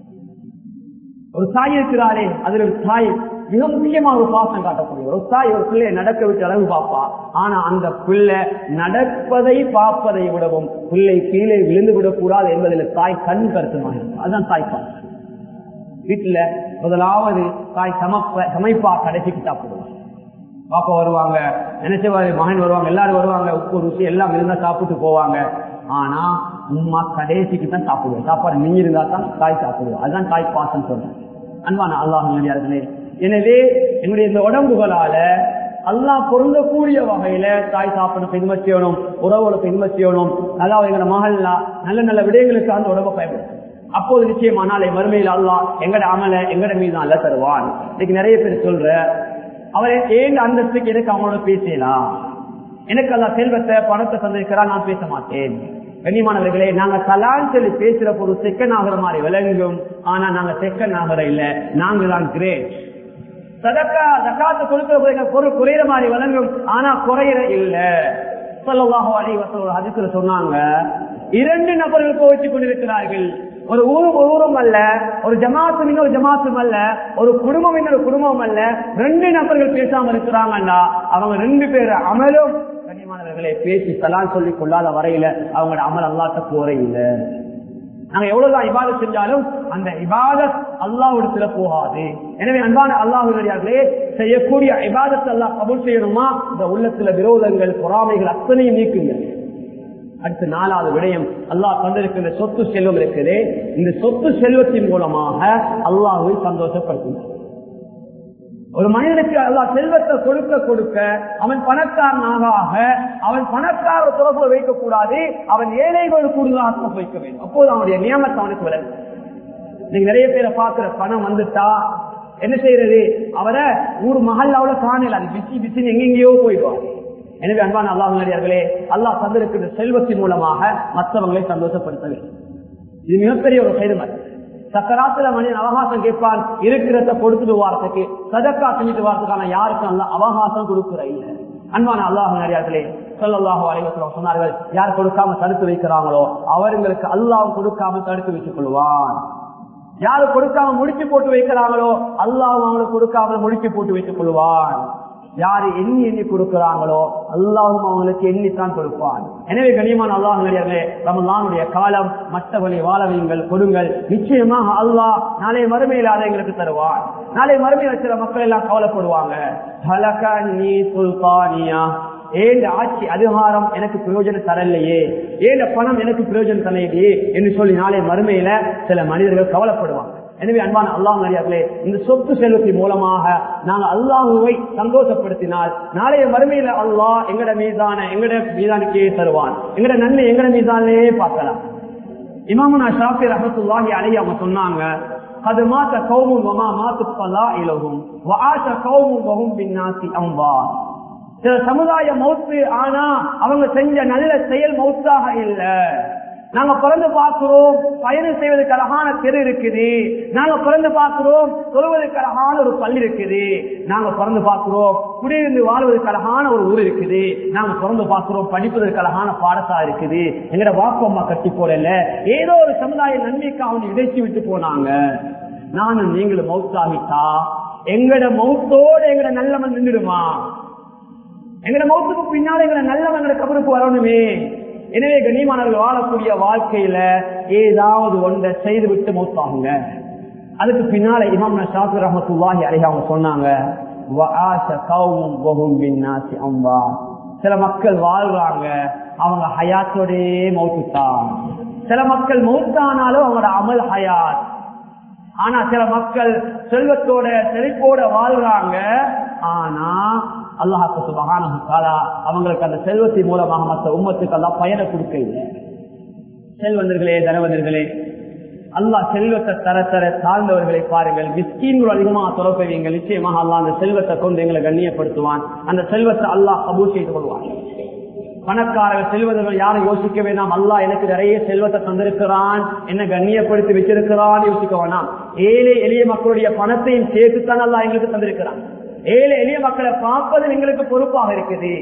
ஒரு தாய் இருக்கிறாரே அதுல ஒரு தாய் மிக முக்கியமாக ஒரு பாசம் காட்டக்கூடிய ஒரு தாய் ஒரு பிள்ளையை நடக்க விட்டு அழகு பார்ப்பா ஆனா அந்த பிள்ளை நடப்பதை பார்ப்பதை விடவும் பிள்ளை கீழே விழுந்து விடக்கூடாது என்பதில் தாய் கண் கருத்துமாக இருக்கும் அதுதான் தாய் பாசம் வீட்டுல முதலாவது தாய் சமப்ப சமைப்பா கடைசிக்கு சாப்பிடுவாங்க பாப்பா வருவாங்க நினைச்சவாரு மகன் வருவாங்க எல்லாரும் வருவாங்க உப்பு ருசி எல்லாம் இருந்தா சாப்பிட்டு போவாங்க ஆனா உமா கடைசிக்கு தான் சாப்பிடுவோம் சாப்பாடு நீங்க இருந்தா தான் தாய் சாப்பிடுவோம் அதுதான் தாய் பாசம் சொல்றேன் அன்பான அல்லாஹ் நல்லடியார்களே எனவே எங்களுடைய இந்த உடம்புகளால அல்லாஹ் பொருந்தக்கூடிய வகையில தாய் சாப்பிட பெருமை செய்யணும் உறவுகளை பெருமை செய்யணும் அதாவது எங்களோட மகள்லா நல்ல நல்ல விடயங்களுக்கு அந்த உடம்பை பயன்படுத்தும் அப்போது நிச்சயமா நாளை மறுமையில் அல்லாஹ் எங்கட அமல எங்கட மீது அல்ல தருவான் இன்னைக்கு நிறைய பேர் சொல்ற அவரை ஏன் அந்தஸ்துக்கு எனக்கு அவங்களோட பேசலாம் எனக்கு அல்ல செல்வத்தை பணத்தை தந்திருக்கிறா நான் பேச மாட்டேன் கண்ணியமானவர்களே நாங்க கலான் சொல்லி பேசுற போது செக்கன் ஆகிற மாதிரி விளங்கும் ஆனா நாங்க செக்கன் ஆகிற இல்ல நாங்க தான் கிரேட் சதக்கா தக்காத்து கொடுக்கிற போது எங்க பொருள் குறையிற மாதிரி விளங்கும் ஆனா குறையிற இல்ல சொல்லவாக அலி ஒரு அதித்துல சொன்னாங்க இரண்டு நபர்கள் கோவிச்சு கொண்டிருக்கிறார்கள் ஒரு ஊரும் ஒரு ஊரும் அல்ல ஒரு ஜமாத்தும் இன்னொரு ஜமாத்தும் அல்ல ஒரு குடும்பம் இன்னொரு குடும்பம் அல்ல ரெண்டு நபர்கள் பேசாம இருக்கிறாங்கன்னா அவங்க ரெண்டு பேர் அமலும் கண்ணியமானவர்களை பேசி தலான் சொல்லிக் கொள்ளாத வரையில அவங்களோட அமல் அல்லாட்ட குறை இல்லை நாங்க எவ்வளவுதான் இபாதத் செஞ்சாலும் அந்த இபாதத் அல்லாவிடத்துல போகாது எனவே அன்பான அல்லாஹுடையார்களே செய்யக்கூடிய இபாதத்தை அல்லாஹ் கபூல் செய்யணுமா இந்த உள்ளத்துல விரோதங்கள் பொறாமைகள் அத்தனையும் நீக்குங்க அடுத்த நாலாவது விடயம் அல்லாஹ் தந்திருக்கின்ற சொத்து செல்வம் இருக்குது இந்த சொத்து செல்வத்தின் மூலமாக அல்லாஹுவை சந்தோஷப்படுத்துங்க ஒரு மனிதனுக்கு அல்லா செல்வத்தை கொடுக்க கொடுக்க அவன் பணக்காரனாக ஆக அவன் பணக்கார தொடர்பு வைக்க கூடாது அவன் ஏழைகள் கூடுதலாக வைக்க வேண்டும் அப்போது அவனுடைய நியமத்தை அவனுக்கு விளங்கும் நீங்க நிறைய பேரை பார்க்கிற பணம் வந்துட்டா என்ன செய்யறது அவரை ஊர் மகள் அவளை காணல அது பிசி பிசின்னு எங்கெங்கேயோ போயிடுவாங்க எனவே அன்பான அல்லாஹர்களே அல்லாஹ் தந்திருக்கிற செல்வத்தின் மூலமாக மற்றவங்களை சந்தோஷப்படுத்த வேண்டும் இது மிகப்பெரிய ஒரு செய்தமர் சக்கராத்துல மனிதன் அவகாசம் கேட்பான் இருக்கிறத கொடுத்துட்டு வாரத்துக்கு சதக்கா செஞ்சுட்டு வாரத்துக்கான யாருக்கும் அல்ல அவகாசம் கொடுக்கிற இல்ல அன்பான அல்லாஹ் நடிகார்களே சொல்லல்லாஹு அலைவசம் சொன்னார்கள் யார் கொடுக்காம தடுத்து வைக்கிறாங்களோ அவர்களுக்கு அல்லாஹ் கொடுக்காம தடுத்து வைத்துக் கொள்வான் யாரு கொடுக்காம முடிச்சு போட்டு வைக்கிறாங்களோ அல்லாஹ் அவங்களுக்கு கொடுக்காம முடிச்சு போட்டு வைத்துக் கொள்வான் யாரு எண்ணி எண்ணி கொடுக்கிறாங்களோ அல்லாஹும் அவங்களுக்கு எண்ணித்தான் கொடுப்பான் எனவே கனியமான அல்லாஹ் நடிகர்களே ரமலானுடைய காலம் மற்றவர்களை வாழ வையுங்கள் கொடுங்கள் நிச்சயமாக அல்லாஹ் நாளை மறுமையில் அதை எங்களுக்கு தருவான் நாளை மறுமையில் சில மக்கள் எல்லாம் கவலைப்படுவாங்க நீ சுல்தானியா ஏன் ஆட்சி அதிகாரம் எனக்கு பிரயோஜனம் தரலையே ஏன் பணம் எனக்கு பிரயோஜனம் தரலையே என்று சொல்லி நாளை மறுமையில சில மனிதர்கள் கவலைப்படுவாங்க எனவே அன்பான அல்லாஹ் நடிகார்களே இந்த சொத்து செல்வத்தின் மூலமாக நாங்கள் அல்லாஹுவை சந்தோஷப்படுத்தினால் நாளைய மறுமையில அல்லாஹ் எங்கட மீதான எங்கட மீதானுக்கே தருவான் எங்கட நன்மை எங்கட மீதானே பார்க்கலாம் இமாமுனா ஷாஃபி ரஹத்துல்லாஹி அலைஹி அவங்க சொன்னாங்க அது மாத்த கௌமும் வமா மாத்து பலா இலகும் வாச கௌமும் வகும் பின்னாசி அம்பா சில சமுதாய மௌத்து ஆனா அவங்க செஞ்ச நல்ல செயல் மௌத்தாக இல்லை நாங்க பிறந்து பார்க்கிறோம் பயணம் செய்வதற்கு அழகான தெரு இருக்குது நாங்க பிறந்து பார்க்கிறோம் சொல்வதற்கு அழகான ஒரு பள்ளி இருக்குது நாங்க பிறந்து பார்க்கிறோம் குடியிருந்து வாழ்வதற்கு அழகான ஒரு ஊர் இருக்குது நாங்க பிறந்து பார்க்கிறோம் படிப்பதற்கு அழகான பாடசாலை இருக்குது எங்கட வாக்கு அம்மா கட்டி போடல ஏதோ ஒரு சமுதாய நன்மைக்கு அவங்க இடைச்சி விட்டு போனாங்க நானும் நீங்களும் மௌத்தாகிட்டா எங்கட மௌத்தோட எங்கட நல்லவன் நின்றுடுமா எங்கட மௌத்துக்கு பின்னால எங்கட நல்லவன் எங்கட கபருக்கு வரணுமே எனவே கண்ணியமானவர்கள் வாழக்கூடிய வாழ்க்கையில ஏதாவது ஒன்றை செய்து விட்டு மௌத்தாகுங்க அதுக்கு பின்னால இமாம் ஷாஃபி ரஹமத்துல்லாஹி அலைஹி அவங்க சொன்னாங்க சில மக்கள் வாழ்றாங்க அவங்க ஹயாத்தோடே மௌத்துத்தான் சில மக்கள் மௌத்தானாலும் அவங்களோட அமல் ஹயாத் ஆனா சில மக்கள் செல்வத்தோட செழிப்போட வாழ்றாங்க ஆனா அல்லாஹாக்கு சுபகான காலா அவங்களுக்கு அந்த செல்வத்தின் மூலமாக மற்ற உம்மத்துக்கு எல்லாம் பயனை கொடுக்க இல்லை செல்வந்தர்களே தனவந்தர்களே அல்லாஹ் செல்வத்தை தர தர தாழ்ந்தவர்களை பாருங்கள் மிஸ்கீன்கள் அதிகமாக துறப்பவீங்கள் நிச்சயமாக அல்லாஹ் அந்த செல்வத்தை கொண்டு எங்களை கண்ணியப்படுத்துவான் அந்த செல்வத்தை அல்லாஹ் கபூல் செய்து கொள்வான் பணக்காரர்கள் செல்வதர்கள் யாரும் யோசிக்க வேண்டாம் அல்லாஹ் எனக்கு நிறைய செல்வத்தை தந்திருக்கிறான் என்ன கண்ணியப்படுத்தி வச்சிருக்கிறான் யோசிக்க வேணாம் ஏழை எளிய மக்களுடைய பணத்தையும் சேர்த்துத்தான் அல்லாஹ் எங்களுக்கு தந்திருக்கிறான் ஏழை எளிய மக்களை பார்ப்பது எங்களுக்கு பொறுப்பாக இருக்குது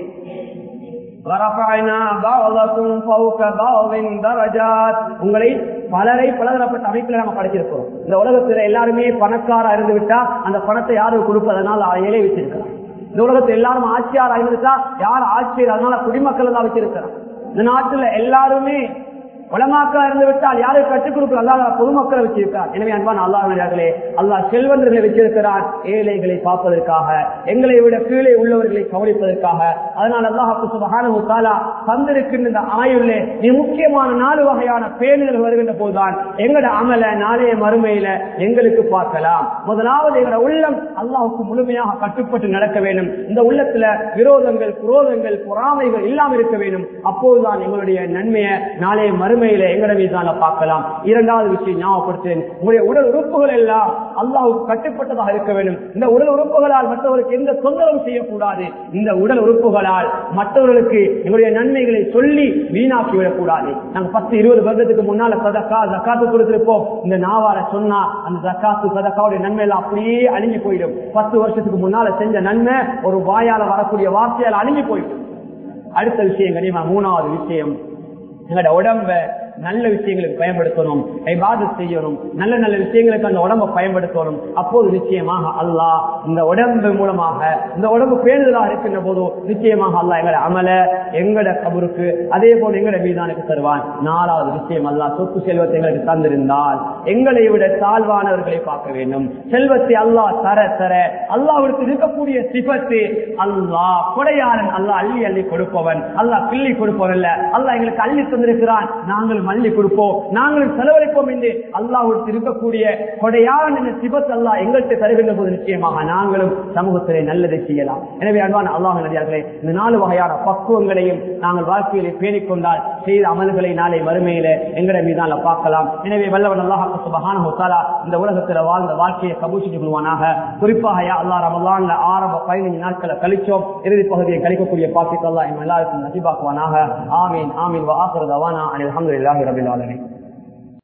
உங்களை பலரை பலதரப்பட்ட அமைப்புல நம்ம படைச்சிருக்கிறோம் இந்த உலகத்துல எல்லாருமே பணக்காரா இருந்து விட்டா அந்த பணத்தை யாரும் கொடுப்பதனால் ஏழை வச்சிருக்கலாம் இந்த உலகத்தில் எல்லாரும் ஆட்சியார் இருந்துட்டா யார் ஆட்சியர் அதனால குடிமக்கள் தான் வச்சிருக்கிறான் இந்த நாட்டுல எல்லாருமே உலமாக்கா இருந்து விட்டால் யாரை கற்றுக் கொடுக்கல அல்லாத பொதுமக்களை வச்சிருக்கார் எனவே அன்பான அல்லாஹர்களே அல்லாஹ் செல்வந்தர்களை வச்சிருக்கிறார் ஏழைகளை பார்ப்பதற்காக எங்களை விட கீழே உள்ளவர்களை கவனிப்பதற்காக அதனால் அல்லாஹாலா தந்திருக்கின்ற இந்த ஆயுள்ளே நீ முக்கியமான நாலு வகையான பேணுதல் வருகின்ற போதுதான் எங்கட அமல நாளைய மறுமையில எங்களுக்கு பார்க்கலாம் முதலாவது எங்களோட உள்ளம் அல்லாஹுக்கு முழுமையாக கட்டுப்பட்டு நடக்க வேண்டும் இந்த உள்ளத்துல விரோதங்கள் குரோதங்கள் பொறாமைகள் இல்லாமல் இருக்க வேண்டும் அப்போதுதான் எங்களுடைய நன்மையை நாளைய மறுமை மறுமையில எங்கட மீதான பார்க்கலாம் இரண்டாவது விஷயம் ஞாபகப்படுத்தேன் உங்களுடைய உடல் உறுப்புகள் எல்லாம் அல்லாஹுக்கு கட்டுப்பட்டதாக இருக்க வேண்டும் இந்த உடல் உறுப்புகளால் மற்றவருக்கு எந்த தொந்தரவும் செய்யக்கூடாது இந்த உடல் உறுப்புகளால் மற்றவர்களுக்கு எங்களுடைய நன்மைகளை சொல்லி வீணாக்கி விடக்கூடாது நாங்க பத்து இருபது வருடத்துக்கு முன்னால சதக்கா ஜக்காத்து கொடுத்திருப்போம் இந்த நாவால சொன்னா அந்த ஜக்காத்து சதக்காவுடைய நன்மை எல்லாம் அப்படியே அழிஞ்சு போயிடும் பத்து வருஷத்துக்கு முன்னால செஞ்ச நன்மை ஒரு வாயால வரக்கூடிய வார்த்தையால் அழிஞ்சு போயிடும் அடுத்த விஷயம் கனிமா மூணாவது விஷயம் எங்களோட உடம்ப நல்ல விஷயங்களுக்கு பயன்படுத்தணும் ஐபாது செய்யணும் நல்ல நல்ல விஷயங்களுக்கு அந்த உடம்பை பயன்படுத்தணும் அப்போது நிச்சயமாக அல்லாஹ் இந்த உடம்பு மூலமாக இந்த உடம்பு பேணுதலாக இருக்கின்ற போது நிச்சயமாக அல்லாஹ் எங்களை அமல எங்கட கபருக்கு அதே போல எங்கட மீதானுக்கு தருவான் நாலாவது விஷயம் அல்லாஹ் சொத்து செல்வத்தை எங்களுக்கு தந்திருந்தால் எங்களை விட தாழ்வானவர்களை பார்க்க வேண்டும் செல்வத்தை அல்லாஹ் தர தர அல்லாவிற்கு இருக்கக்கூடிய சிபத்து அல்லாஹ் கொடையாளன் அல்லாஹ் அள்ளி அள்ளி கொடுப்பவன் அல்லாஹ் கிள்ளி கொடுப்பவன் அல்ல அல்லாஹ் எங்களுக்கு அள்ளி தந்திருக்கிறான் நாங்கள் மல்லி கொடுப்போம் நாங்கள் செலவழிப்போம் என்று அல்லாஹ்விற்கு இருக்கக்கூடிய கொடையாளன் என்ற சிபத் அல்லாஹ் எங்கள்கிட்ட தருகின்ற போது நிச்சயமாக நாங்களும் சமூகத்திலே நல்லதை செய்யலாம் எனவே அன்பான அல்லாஹ் நடிகார்களே இந்த நாலு வகையான பக்குவங்களையும் நாங்கள் வாழ்க்கையிலே பேணிக் கொண்டால் செய்த அமல்களை நாளை மறுமையில எங்கட மீதான பார்க்கலாம் எனவே வல்லவன் அல்லாஹ் சுபஹான ஹோசாலா இந்த உலகத்தில் வாழ்ந்த வாழ்க்கையை கபூசிட்டு கொள்வானாக குறிப்பாக யா அல்லா ரமலான்ல ஆரம்ப பதினைஞ்சு நாட்களை கழிச்சோம் இறுதி பகுதியை கழிக்கக்கூடிய பாக்கிட்டு அல்லா எம் எல்லாருக்கும் நசிபாக்குவானாக ஆமீன் ஆமீன் வாசர் தவானா அனில் அஹமதுல்லாஹி ரபில் ஆலமீன்